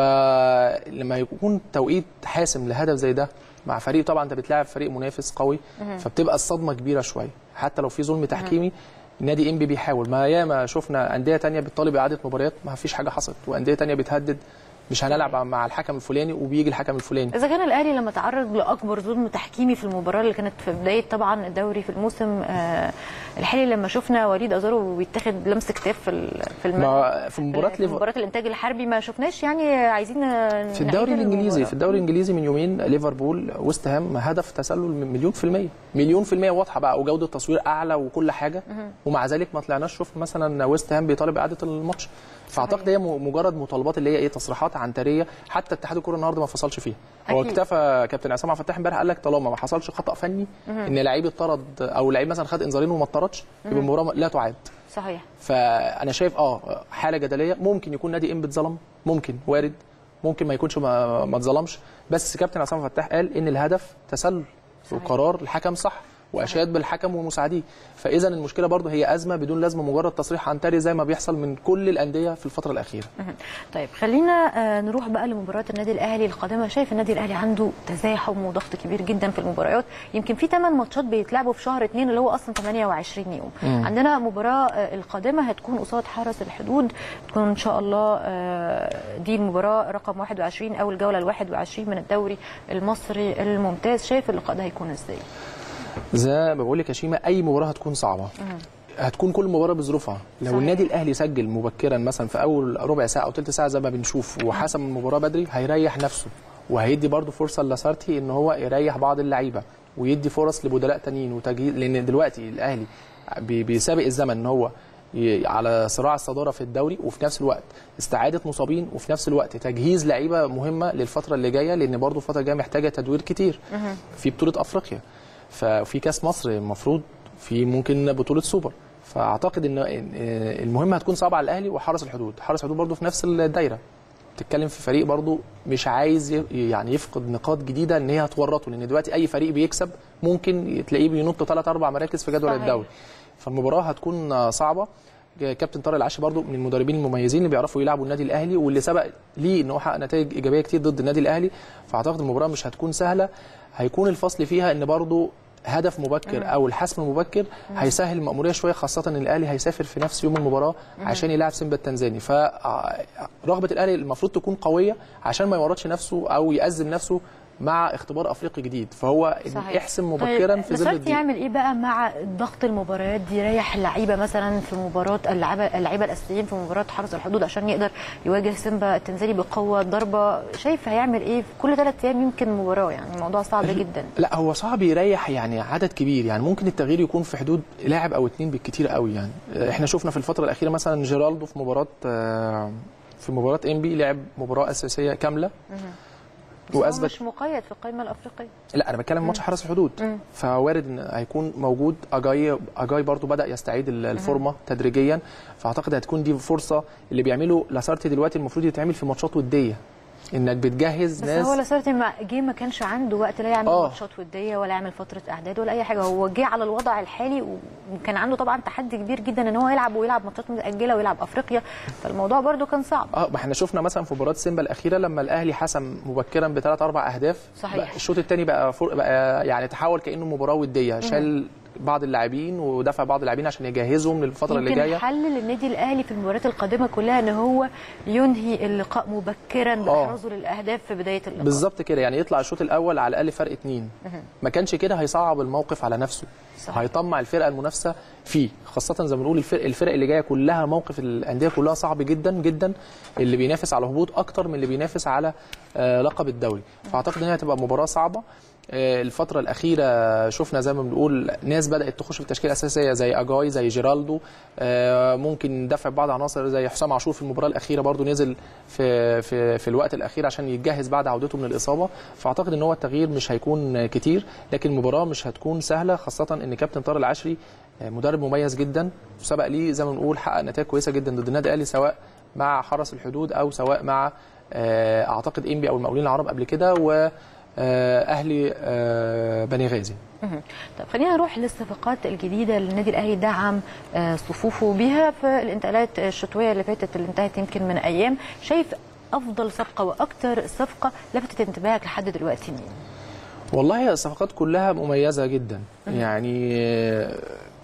فلما يكون توقيت حاسم لهدف زي ده مع فريق طبعا انت بتلاعب فريق منافس قوي فبتبقى الصدمه كبيره شويه حتى لو في ظلم تحكيمي نادي انبي بيحاول ما ياما شفنا انديه تانية بتطالب اعاده مباريات ما فيش حاجه حصلت وانديه تانية بتهدد مش هنلعب مع الحكم الفلاني وبيجي الحكم الفلاني اذا كان الاهلي لما تعرض لاكبر ظلم تحكيمي في المباراه اللي كانت في بدايه طبعا الدوري في الموسم آه الحالي لما شفنا وليد ازارو بيتاخد لمس كتاف في ال- في الم... ما في مباراه في ليفر مباراه الانتاج الحربي ما شفناش يعني عايزين في الدوري الانجليزي في الدوري الانجليزي من يومين ليفربول ويست هام هدف تسلل من مليون في الميه مليون في الميه واضحه بقى وجوده تصوير اعلى وكل حاجه ومع ذلك ما طلعناش شفنا مثلا ويست هام بيطالب اعاده الماتش فاعتقد هي م- مجرد مطالبات اللي هي ايه تصريحات عنتريه حتى اتحاد الكوره النهارده ما فصلش فيها هو أكيد. اكتفى كابتن عصام عبد الفتاح امبارح قال لك طالما ما حصلش خطا فني ان لعيب اتطرد او لعيب مثلا خد انذارين وما اتطردش يبقى المباراه لا تعاد صحيح فانا شايف اه حاله جدليه ممكن يكون نادي انبي اتظلم ممكن وارد ممكن ما يكونش ما, ما اتظلمش بس كابتن عصام فتاح قال ان الهدف تسلل وقرار الحكم صح واشاد بالحكم ومساعديه فاذا المشكله برضه هي ازمه بدون لازمه مجرد تصريح عنتري زي ما بيحصل من كل الانديه في الفتره الاخيره طيب خلينا آه، نروح بقى لمباراه النادي الاهلي القادمه شايف النادي الاهلي عنده تزاحم وضغط كبير جدا في المباريات يمكن في 8 ماتشات بيتلعبوا في شهر 2 اللي هو اصلا 28 يوم مم. عندنا مباراه آه، القادمه هتكون قصاد حرس الحدود تكون ان شاء الله آه، دي المباراه رقم 21 او الجوله ال 21 من الدوري المصري الممتاز شايف اللقاء ده هيكون ازاي زي ما بقول لك يا شيماء اي مباراه هتكون صعبه هتكون كل مباراه بظروفها لو صحيح. النادي الاهلي سجل مبكرا مثلا في اول ربع ساعه او ثلث ساعه زي ما بنشوف وحسم المباراه بدري هيريح نفسه وهيدي برضه فرصه لسارتي ان هو يريح بعض اللعيبه ويدي فرص لبدلاء تانيين وتجهيز لان دلوقتي الاهلي بي- بيسابق الزمن ان هو ي- على صراع الصداره في الدوري وفي نفس الوقت استعاده مصابين وفي نفس الوقت تجهيز لعيبه مهمه للفتره اللي جايه لان برضه الفتره الجايه محتاجه تدوير كتير في بطوله افريقيا ففي كاس مصر المفروض في ممكن بطوله سوبر فاعتقد ان إن المهم هتكون صعبه على الاهلي وحرس الحدود حرس الحدود برضه في نفس الدايره بتتكلم في فريق برضه مش عايز ي- يعني يفقد نقاط جديده ان هي هتورطه لان دلوقتي اي فريق بيكسب ممكن تلاقيه بينط ثلاث اربع مراكز في جدول صحيح. الدوري فالمباراه هتكون صعبه كابتن طارق العشي برضو من المدربين المميزين اللي بيعرفوا يلعبوا النادي الاهلي واللي سبق ليه ان هو حقق نتائج ايجابيه كتير ضد النادي الاهلي فاعتقد المباراه مش هتكون سهله هيكون الفصل فيها ان برضو هدف مبكر او الحسم المبكر هيسهل المأمورية شويه خاصه ان الاهلي هيسافر في نفس يوم المباراه عشان يلاعب سيمبا التنزاني فرغبه الاهلي المفروض تكون قويه عشان ما يورطش نفسه او يأزم نفسه مع اختبار افريقي جديد فهو صحيح. احسم مبكرا طيب في ظل نصرتي الضيق يعمل ايه بقى مع ضغط المباريات دي يريح اللعيبه مثلا في مباراه اللعيبه اللعيبه الاساسيين في مباراه حرس الحدود عشان يقدر يواجه سيمبا التنزاني بقوه ضربه شايف هيعمل ايه في كل ثلاث ايام يمكن مباراه يعني الموضوع صعب جدا لا هو صعب يريح يعني عدد كبير يعني ممكن التغيير يكون في حدود لاعب او اتنين بالكتير قوي يعني احنا شفنا في الفتره الاخيره مثلا جيرالدو في مباراه آه، في مباراه انبي لعب مباراه اساسيه كامله بس هو واثبت مش مقيد في القائمه الافريقيه لا انا بتكلم ماتش حرس الحدود فوارد ان هيكون موجود اجاي اجاي برضو بدا يستعيد ال- الفورمه تدريجيا فاعتقد هتكون دي فرصه اللي بيعمله لاسارتي دلوقتي المفروض يتعمل في ماتشات وديه انك بتجهز بس ناس هو لاسارتي ما جه ما كانش عنده وقت لا يعمل آه. ماتشات وديه ولا يعمل فتره اعداد ولا اي حاجه هو جه على الوضع الحالي وكان عنده طبعا تحدي كبير جدا ان هو يلعب ويلعب ماتشات متاجله ويلعب افريقيا فالموضوع برده كان صعب اه ما احنا شفنا مثلا في مباراه سيمبا الاخيره لما الاهلي حسم مبكرا بثلاث اربع اهداف صحيح. بقى الشوط الثاني بقى, فر... بقى يعني تحول كانه مباراه وديه شال بعض اللاعبين ودفع بعض اللاعبين عشان يجهزهم للفتره اللي يمكن جايه حل للنادي الاهلي في المباريات القادمه كلها ان هو ينهي اللقاء مبكرا باحرازه للاهداف في بدايه اللقاء بالظبط كده يعني يطلع الشوط الاول على الاقل فرق اتنين ما كانش كده هيصعب الموقف على نفسه صح. هيطمع الفرقه المنافسه فيه خاصه زي ما بنقول الفرق الفرق اللي جايه كلها موقف الانديه كلها صعب جدا جدا اللي بينافس على هبوط اكتر من اللي بينافس على آه، لقب الدوري فاعتقد ان هي هتبقى مباراه صعبه آه، الفترة الأخيرة شفنا زي ما بنقول ناس بدأت تخش في التشكيلة الأساسية زي أجاي زي جيرالدو آه، ممكن دفع بعض عناصر زي حسام عاشور في المباراة الأخيرة برضو نزل في في في الوقت الأخير عشان يتجهز بعد عودته من الإصابة فأعتقد إن هو التغيير مش هيكون كتير لكن المباراة مش هتكون سهلة خاصة إن كابتن طارق العشري آه، مدرب مميز جدا سبق ليه زي ما بنقول حقق نتائج كويسة جدا ضد النادي الأهلي سواء مع حرس الحدود أو سواء مع آه، أعتقد إنبي أو المقاولين العرب قبل كده و آه، اهلي آه، بني غازي مهم. طب خلينا نروح للصفقات الجديده اللي النادي الاهلي دعم آه، صفوفه بيها في الانتقالات الشتويه اللي فاتت اللي انتهت يمكن من ايام شايف افضل صفقه واكتر صفقه لفتت انتباهك لحد دلوقتي مين؟ والله الصفقات كلها مميزه جدا يعني آه،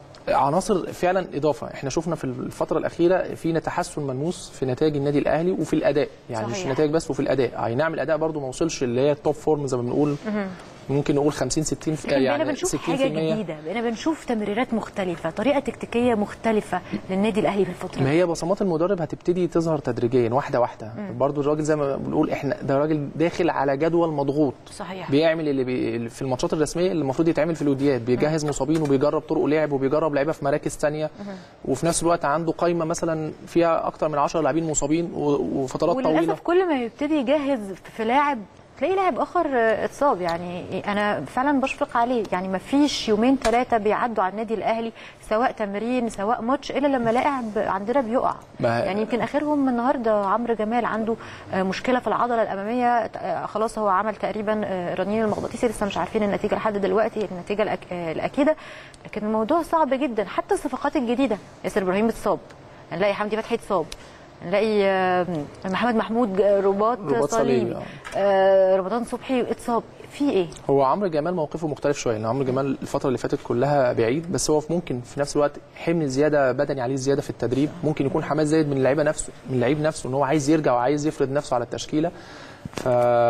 عناصر فعلا اضافه احنا شفنا في الفتره الاخيره في تحسن ملموس في نتائج النادي الاهلي وفي الاداء يعني مش صحيح. النتائج بس وفي الاداء اي نعم الاداء برضو ما وصلش اللي هي التوب فورم زي ما بنقول ممكن نقول 50 60 لكن بقينا يعني بنشوف 60% حاجه جديده بقينا بنشوف تمريرات مختلفه طريقه تكتيكيه مختلفه للنادي الاهلي في الفتره ما دي هي بصمات المدرب هتبتدي تظهر تدريجيا واحده واحده برضو الراجل زي ما بنقول احنا ده راجل داخل على جدول مضغوط صحيح بيعمل اللي بي... في الماتشات الرسميه اللي المفروض يتعمل في الوديات بيجهز مصابين وبيجرب طرق لعب وبيجرب لعيبه في مراكز ثانيه وفي نفس الوقت عنده قائمه مثلا فيها اكتر من 10 لاعبين مصابين و... وفترات طويله وللاسف كل ما يبتدي يجهز في لاعب تلاقي لاعب اخر آه، اتصاب يعني انا فعلا بشفق عليه يعني ما فيش يومين ثلاثه بيعدوا على النادي الاهلي سواء تمرين سواء ماتش الا لما لاعب عندنا بيقع ما- يعني يمكن اخرهم النهارده عمرو جمال عنده آه، مشكله في العضله الاماميه آه، خلاص هو عمل تقريبا آه، رنين المغناطيسي لسه مش عارفين النتيجه لحد دلوقتي النتيجه الأك- آه، الاكيده لكن الموضوع صعب جدا حتى الصفقات الجديده ياسر ابراهيم اتصاب هنلاقي حمدي فتحي اتصاب نلاقي آه، محمد محمود ج- رباط, رباط صليبي صليبي، آه. آه، رمضان صبحي اتصاب في ايه هو عمرو جمال موقفه مختلف شويه لان عمرو جمال الفتره اللي فاتت كلها بعيد بس هو في ممكن في نفس الوقت حمل زياده بدني عليه زياده في التدريب ممكن يكون حماس زايد من اللعيبه نفسه من اللعيب نفسه ان هو عايز يرجع وعايز يفرض نفسه على التشكيله ف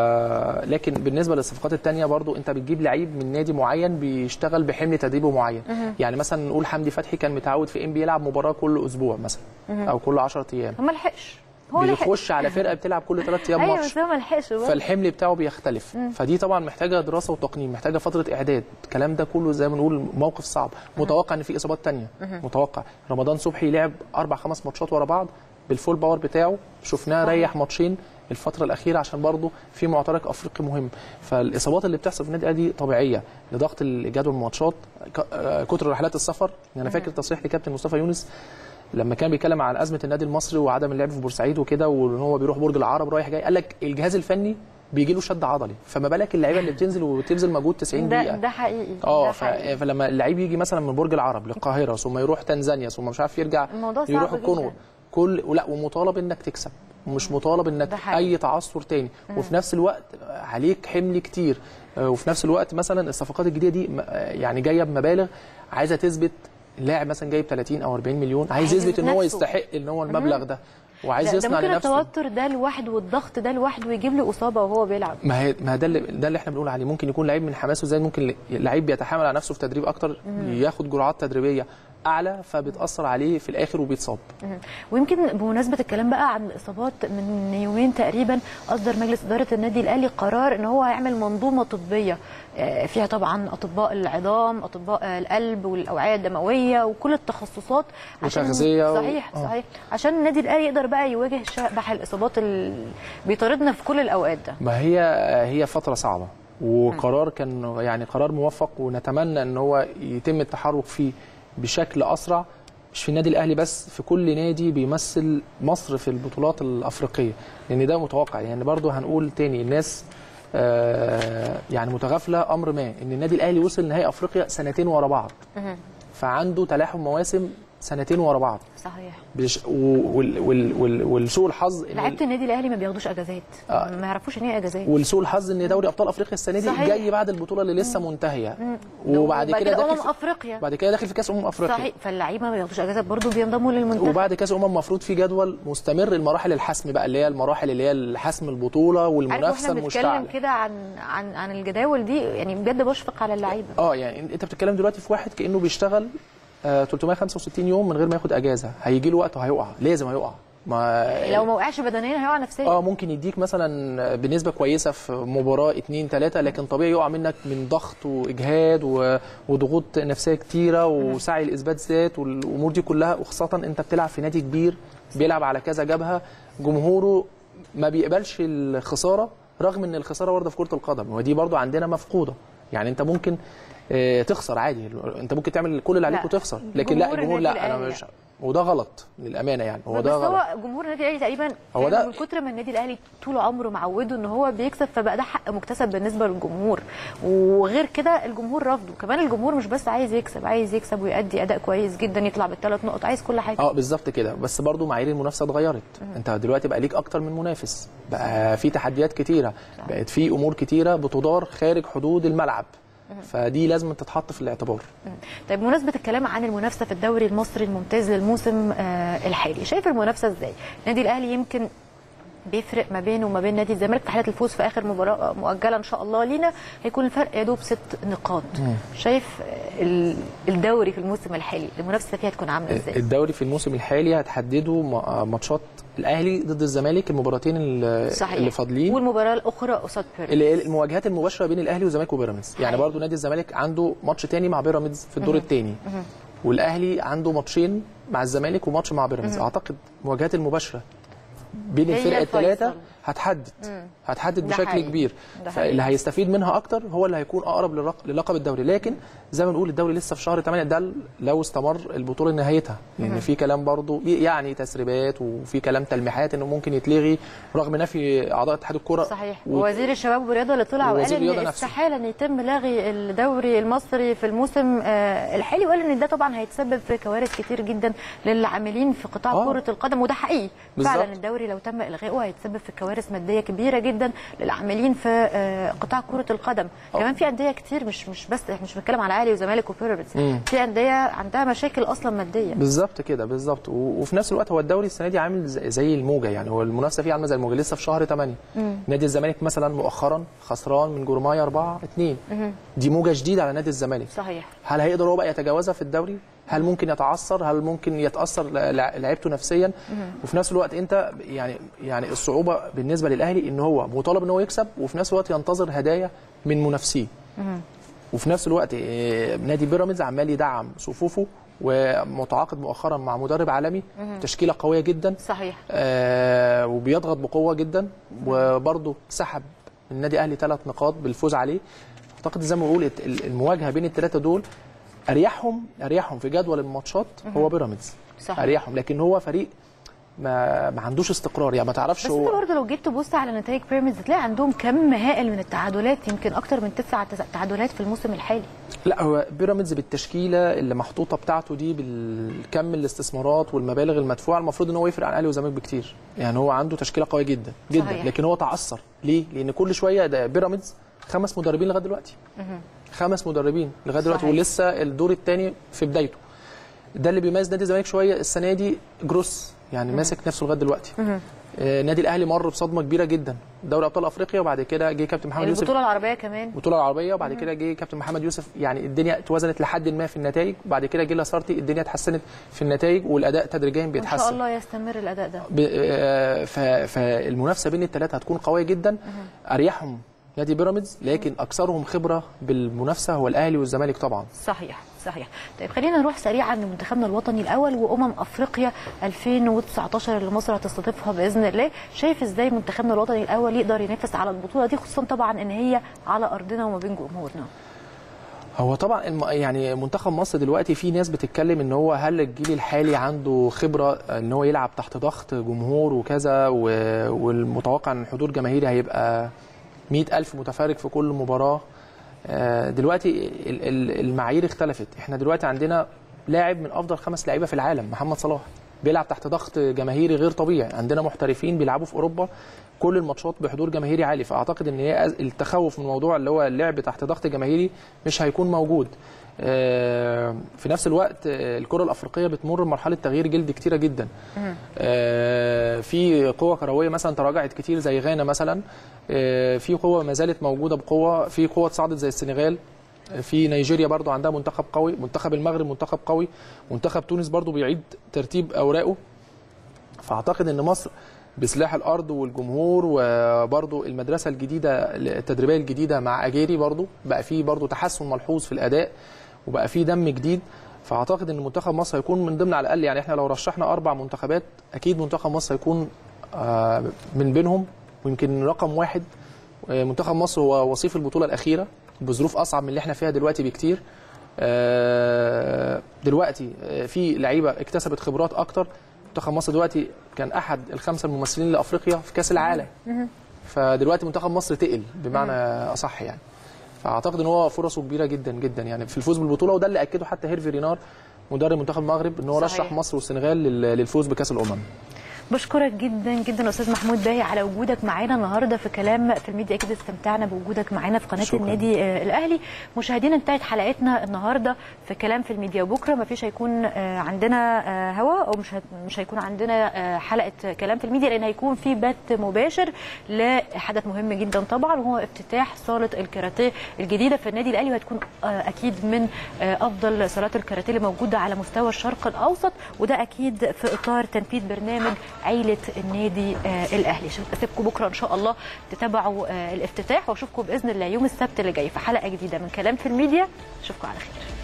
لكن بالنسبه للصفقات الثانيه برضو انت بتجيب لعيب من نادي معين بيشتغل بحمل تدريبه معين يعني مثلا نقول حمدي فتحي كان متعود في ام بي يلعب مباراه كل اسبوع مثلا او كل 10 ايام هو ما لحقش هو لحق بيخش على فرقه بتلعب كل 3 ايام ايوه ماتش بس هو ما لحقش برضه. فالحمل بتاعه بيختلف فدي طبعا محتاجه دراسه وتقنين محتاجه فتره اعداد الكلام ده كله زي ما نقول موقف صعب متوقع ان في اصابات تانية متوقع رمضان صبحي لعب اربع خمس ماتشات ورا بعض بالفول باور بتاعه شفناه ريح ماتشين الفتره الاخيره عشان برضه في معترك افريقي مهم فالاصابات اللي بتحصل في النادي الاهلي دي طبيعيه لضغط الجدول الماتشات ك- آه، كتر رحلات السفر يعني انا فاكر تصريح لكابتن مصطفى يونس لما كان بيتكلم عن ازمه النادي المصري وعدم اللعب في بورسعيد وكده وان هو بيروح برج العرب رايح جاي قال لك الجهاز الفني بيجي له شد عضلي فما بالك اللعيبه اللي بتنزل وتبذل مجهود 90 ده دقيقه ده حقيقي اه ده ف- حقيقي. فلما اللعيب يجي مثلا من برج العرب للقاهره ثم يروح تنزانيا ثم مش عارف يرجع الموضوع صعب يروح جداً. الكونغو كل ولا ومطالب انك تكسب مش مطالب انك ده حقيقي. اي تعثر تاني وفي نفس الوقت عليك حمل كتير آه، وفي نفس الوقت مثلا الصفقات الجديده دي م- آه، يعني جايه بمبالغ عايزه تثبت لاعب مثلا جايب 30 او 40 مليون عايز عايز يثبت ان هو نفسه. يستحق ان هو المبلغ ده وعايز ده- ده يصنع ممكن لنفسه التوتر ده لوحده والضغط ده لوحده يجيب له اصابه وهو بيلعب ما هي ما ده اللي ده اللي احنا بنقول عليه ممكن يكون لعيب من حماسه زي ممكن لعيب بيتحامل على نفسه في تدريب اكتر ياخد جرعات تدريبيه اعلى فبتاثر عليه في الاخر وبيتصاب مهم. ويمكن بمناسبه الكلام بقى عن الاصابات من يومين تقريبا اصدر مجلس اداره النادي الاهلي قرار ان هو هيعمل منظومه طبيه آه، فيها طبعا اطباء العظام اطباء آه، القلب والاوعيه الدمويه وكل التخصصات وتغذية و- صحيح آه. صحيح عشان النادي الاهلي يقدر بقى يواجه شبح الاصابات اللي بيطاردنا في كل الاوقات ده ما هي هي فتره صعبه وقرار كان يعني قرار موفق ونتمنى ان هو يتم التحرك فيه بشكل اسرع مش في النادي الاهلي بس في كل نادي بيمثل مصر في البطولات الافريقيه لان ده متوقع يعني برضو هنقول تاني الناس آه، يعني متغافله امر ما ان النادي الاهلي وصل نهائي افريقيا سنتين ورا بعض فعنده تلاحم مواسم سنتين ورا بعض صحيح بش- و- وال- وال- وال- والسوء الحظ إن لعيبه النادي الاهلي ما بياخدوش اجازات آه. ما يعرفوش ان هي اجازات ولسوء الحظ ان دوري ابطال افريقيا السنه دي صحيح. جاي بعد البطوله اللي لسه منتهيه وبعد كده امم داخل في افريقيا بعد كده داخل في كاس امم افريقيا صحيح فاللعيبه ما بياخدوش اجازات برضه بينضموا للمنتخب وبعد كاس امم المفروض في جدول مستمر المراحل الحسم بقى اللي هي المراحل اللي هي الحسم البطوله عارف والمنافسه واحنا بنتكلم المشتعله كده عن عن عن الجداول دي يعني بجد بشفق على اللعيبه اه يعني انت بتتكلم دلوقتي في واحد كانه بيشتغل آه 365 يوم من غير ما ياخد اجازه هيجي له وقت وهيقع لازم هيقع ما لو ما وقعش بدنيا هيقع نفسيا اه ممكن يديك مثلا بنسبه كويسه في مباراه اتنين تلاته لكن طبيعي يقع منك من ضغط واجهاد و- وضغوط نفسيه كتيره وسعي لاثبات ذات والامور دي كلها وخاصه انت بتلعب في نادي كبير بيلعب على كذا جبهه جمهوره ما بيقبلش الخساره رغم ان الخساره وارده في كره القدم ودي برضو عندنا مفقوده يعني انت ممكن آه، تخسر عادي انت ممكن تعمل كل اللي عليك لا. وتخسر لكن لا جمهور الجمهور النادي لا انا الأهلي مش وده غلط للامانه يعني هو بس ده غلط هو جمهور النادي الاهلي تقريبا هو يعني ده- من كتر ما النادي الاهلي طول عمره معوده ان هو بيكسب فبقى ده حق مكتسب بالنسبه للجمهور وغير كده الجمهور رافضه كمان الجمهور مش بس عايز يكسب عايز يكسب ويأدي اداء كويس جدا يطلع بالثلاث نقط عايز كل حاجه اه بالظبط كده بس برضو معايير المنافسه اتغيرت انت دلوقتي بقى ليك اكتر من منافس بقى في تحديات كتيره بقت في امور كتيره بتدار خارج حدود الملعب فدي لازم تتحط في الاعتبار طيب بمناسبه الكلام عن المنافسه في الدوري المصري الممتاز للموسم آه الحالي شايف المنافسه ازاي النادي الاهلي يمكن بيفرق ما بينه وما بين نادي الزمالك في حاله الفوز في اخر مباراه مؤجله ان شاء الله لينا هيكون الفرق يا دوب ست نقاط شايف ال- الدوري في الموسم الحالي المنافسه فيها هتكون عامله ازاي الدوري في الموسم الحالي هتحدده م- ماتشات الاهلي ضد الزمالك المباراتين ال- صحيح اللي فاضلين والمباراه الاخرى قصاد بيراميدز اللي هي المواجهات المباشره بين الاهلي والزمالك وبيراميدز يعني حقيقي. برضو نادي الزمالك عنده ماتش تاني مع بيراميدز في الدور الثاني والاهلي عنده ماتشين مع الزمالك وماتش مع بيراميدز اعتقد المواجهات المباشره بين هي الفرق الثلاثه الفيصل. هتحدد هتحدد ده بشكل حقيقي. كبير ده حقيقي. فاللي هيستفيد منها اكتر هو اللي هيكون اقرب للق- للقب الدوري لكن زي ما بنقول الدوري لسه في شهر 8 ده لو استمر البطوله نهايتها لان في كلام برضو يعني تسريبات وفي كلام تلميحات انه ممكن يتلغي رغم نفي اعضاء اتحاد الكره صحيح و- ووزير الشباب والرياضه اللي طلع وقال ووزير ان الرياضة نفسه. استحاله ان يتم لغي الدوري المصري في الموسم آه، الحالي وقال ان ده طبعا هيتسبب في كوارث كتير جدا للعاملين في قطاع آه. كره القدم وده حقيقي بالظبط. فعلا الدوري لو تم الغائه هيتسبب في كوارث ماديه كبيره جدا للعاملين في آه، قطاع كره القدم كمان في انديه كتير مش مش بس احنا مش بنتكلم على اهلي وزمالك وبيراميدز في انديه عندها مشاكل اصلا ماديه بالظبط كده بالظبط و- وفي نفس الوقت هو الدوري السنه دي عامل زي زي الموجه يعني هو المنافسه فيه عامله زي الموجه لسه في شهر 8 نادي الزمالك مثلا مؤخرا خسران من جورماي 4 2 دي موجه جديده على نادي الزمالك صحيح هل هيقدر هو بقى يتجاوزها في الدوري هل ممكن يتعثر هل ممكن يتاثر ل- لع- لعيبته نفسيا وفي نفس الوقت انت يعني يعني الصعوبه بالنسبه للاهلي ان هو مطالب ان هو يكسب وفي نفس الوقت ينتظر هدايا من منافسيه وفي نفس الوقت آه، نادي بيراميدز عمال يدعم صفوفه ومتعاقد مؤخرا مع مدرب عالمي تشكيله قويه جدا صحيح آه وبيضغط بقوه جدا وبرضه سحب النادي الاهلي ثلاث نقاط بالفوز عليه اعتقد زي ما بقول الت- ال- المواجهه بين الثلاثه دول اريحهم اريحهم في جدول الماتشات هو بيراميدز صحيح. اريحهم لكن هو فريق ما ما عندوش استقرار يعني ما تعرفش بس هو انت برضه لو جيت تبص على نتائج بيراميدز هتلاقي عندهم كم هائل من التعادلات يمكن اكتر من تسع تس- تعادلات في الموسم الحالي لا هو بيراميدز بالتشكيله اللي محطوطه بتاعته دي بالكم الاستثمارات والمبالغ المدفوعه المفروض ان هو يفرق عن الاهلي والزمالك بكتير يعني هو عنده تشكيله قويه جدا جدا صحيح. لكن هو تعثر ليه لان كل شويه ده بيراميدز خمس مدربين لغايه دلوقتي خمس مدربين لغايه دلوقتي صحيح. ولسه الدور الثاني في بدايته ده اللي بيميز نادي الزمالك شويه السنه دي جروس يعني ماسك نفسه لغايه دلوقتي آه، نادي الاهلي مر بصدمه كبيره جدا دوري ابطال افريقيا وبعد كده جه كابتن محمد يوسف البطوله العربيه كمان البطوله العربيه وبعد كده جه كابتن محمد يوسف يعني الدنيا اتوزنت لحد ما في النتائج وبعد كده جه لاسارتي الدنيا اتحسنت في النتائج والاداء تدريجيا وان بيتحسن شاء الله يستمر الاداء ده ب- آه، ف- فالمنافسه بين الثلاثه هتكون قويه جدا اريحهم نادي بيراميدز لكن اكثرهم خبره بالمنافسه هو الاهلي والزمالك طبعا صحيح صحيح طيب خلينا نروح سريعا لمنتخبنا الوطني الاول وامم افريقيا 2019 اللي مصر هتستضيفها باذن الله شايف ازاي منتخبنا الوطني الاول يقدر ينافس على البطوله دي خصوصا طبعا ان هي على ارضنا وما بين جمهورنا هو طبعا الم- يعني منتخب مصر دلوقتي في ناس بتتكلم ان هو هل الجيل الحالي عنده خبره ان هو يلعب تحت ضغط جمهور وكذا و- والمتوقع ان الحضور الجماهيري هيبقى مئة ألف متفرج في كل مباراة آه، دلوقتي ال- ال- المعايير اختلفت احنا دلوقتي عندنا لاعب من افضل خمس لعيبه في العالم محمد صلاح بيلعب تحت ضغط جماهيري غير طبيعي عندنا محترفين بيلعبوا في اوروبا كل الماتشات بحضور جماهيري عالي فاعتقد ان هي أز- التخوف من موضوع اللي هو اللعب تحت ضغط جماهيري مش هيكون موجود آه، في نفس الوقت آه، الكره الافريقيه بتمر بمرحله تغيير جلد كتيره جدا آه، في قوة كروية مثلا تراجعت كتير زي غانا مثلا آه، في قوة ما زالت موجودة بقوة في قوة صعدت زي السنغال آه، في نيجيريا برضو عندها منتخب قوي منتخب المغرب منتخب قوي منتخب تونس برضو بيعيد ترتيب أوراقه فأعتقد أن مصر بسلاح الأرض والجمهور وبرضو المدرسة الجديدة التدريبية الجديدة مع أجيري برضو بقى فيه برضو تحسن ملحوظ في الأداء وبقى فيه دم جديد فاعتقد ان منتخب مصر هيكون من ضمن على الاقل يعني احنا لو رشحنا اربع منتخبات اكيد منتخب مصر هيكون آه، من بينهم ويمكن رقم واحد آه، منتخب مصر هو وصيف البطوله الاخيره بظروف اصعب من اللي احنا فيها دلوقتي بكتير آه، دلوقتي آه، في لعيبه اكتسبت خبرات اكتر منتخب مصر دلوقتي كان احد الخمسه الممثلين لافريقيا في كاس العالم فدلوقتي منتخب مصر تقل بمعنى اصح يعني فاعتقد ان هو فرصه كبيره جدا جدا يعني في الفوز بالبطوله وده اللي اكده حتى هيرفي رينار مدرب منتخب المغرب ان هو صحيح. رشح مصر والسنغال لل- للفوز بكاس الامم بشكرك جدا جدا استاذ محمود باهي على وجودك معانا النهارده في كلام في الميديا اكيد استمتعنا بوجودك معانا في قناه شكراً. النادي آه، الاهلي مشاهدينا انتهت حلقتنا النهارده في كلام في الميديا وبكره ما فيش هيكون آه، عندنا آه، هوا او مش هت- مش هيكون عندنا آه، حلقه كلام في الميديا لان هيكون في بث مباشر لحدث مهم جدا طبعا وهو افتتاح صاله الكاراتيه الجديده في النادي الاهلي وهتكون آه، اكيد من آه، افضل صالات الكاراتيه اللي موجوده على مستوى الشرق الاوسط وده اكيد في اطار تنفيذ برنامج عيله النادي آه، الاهلي عشان اسيبكم بكره ان شاء الله تتابعوا آه، الافتتاح واشوفكم باذن الله يوم السبت اللي جاي في حلقه جديده من كلام في الميديا اشوفكم على خير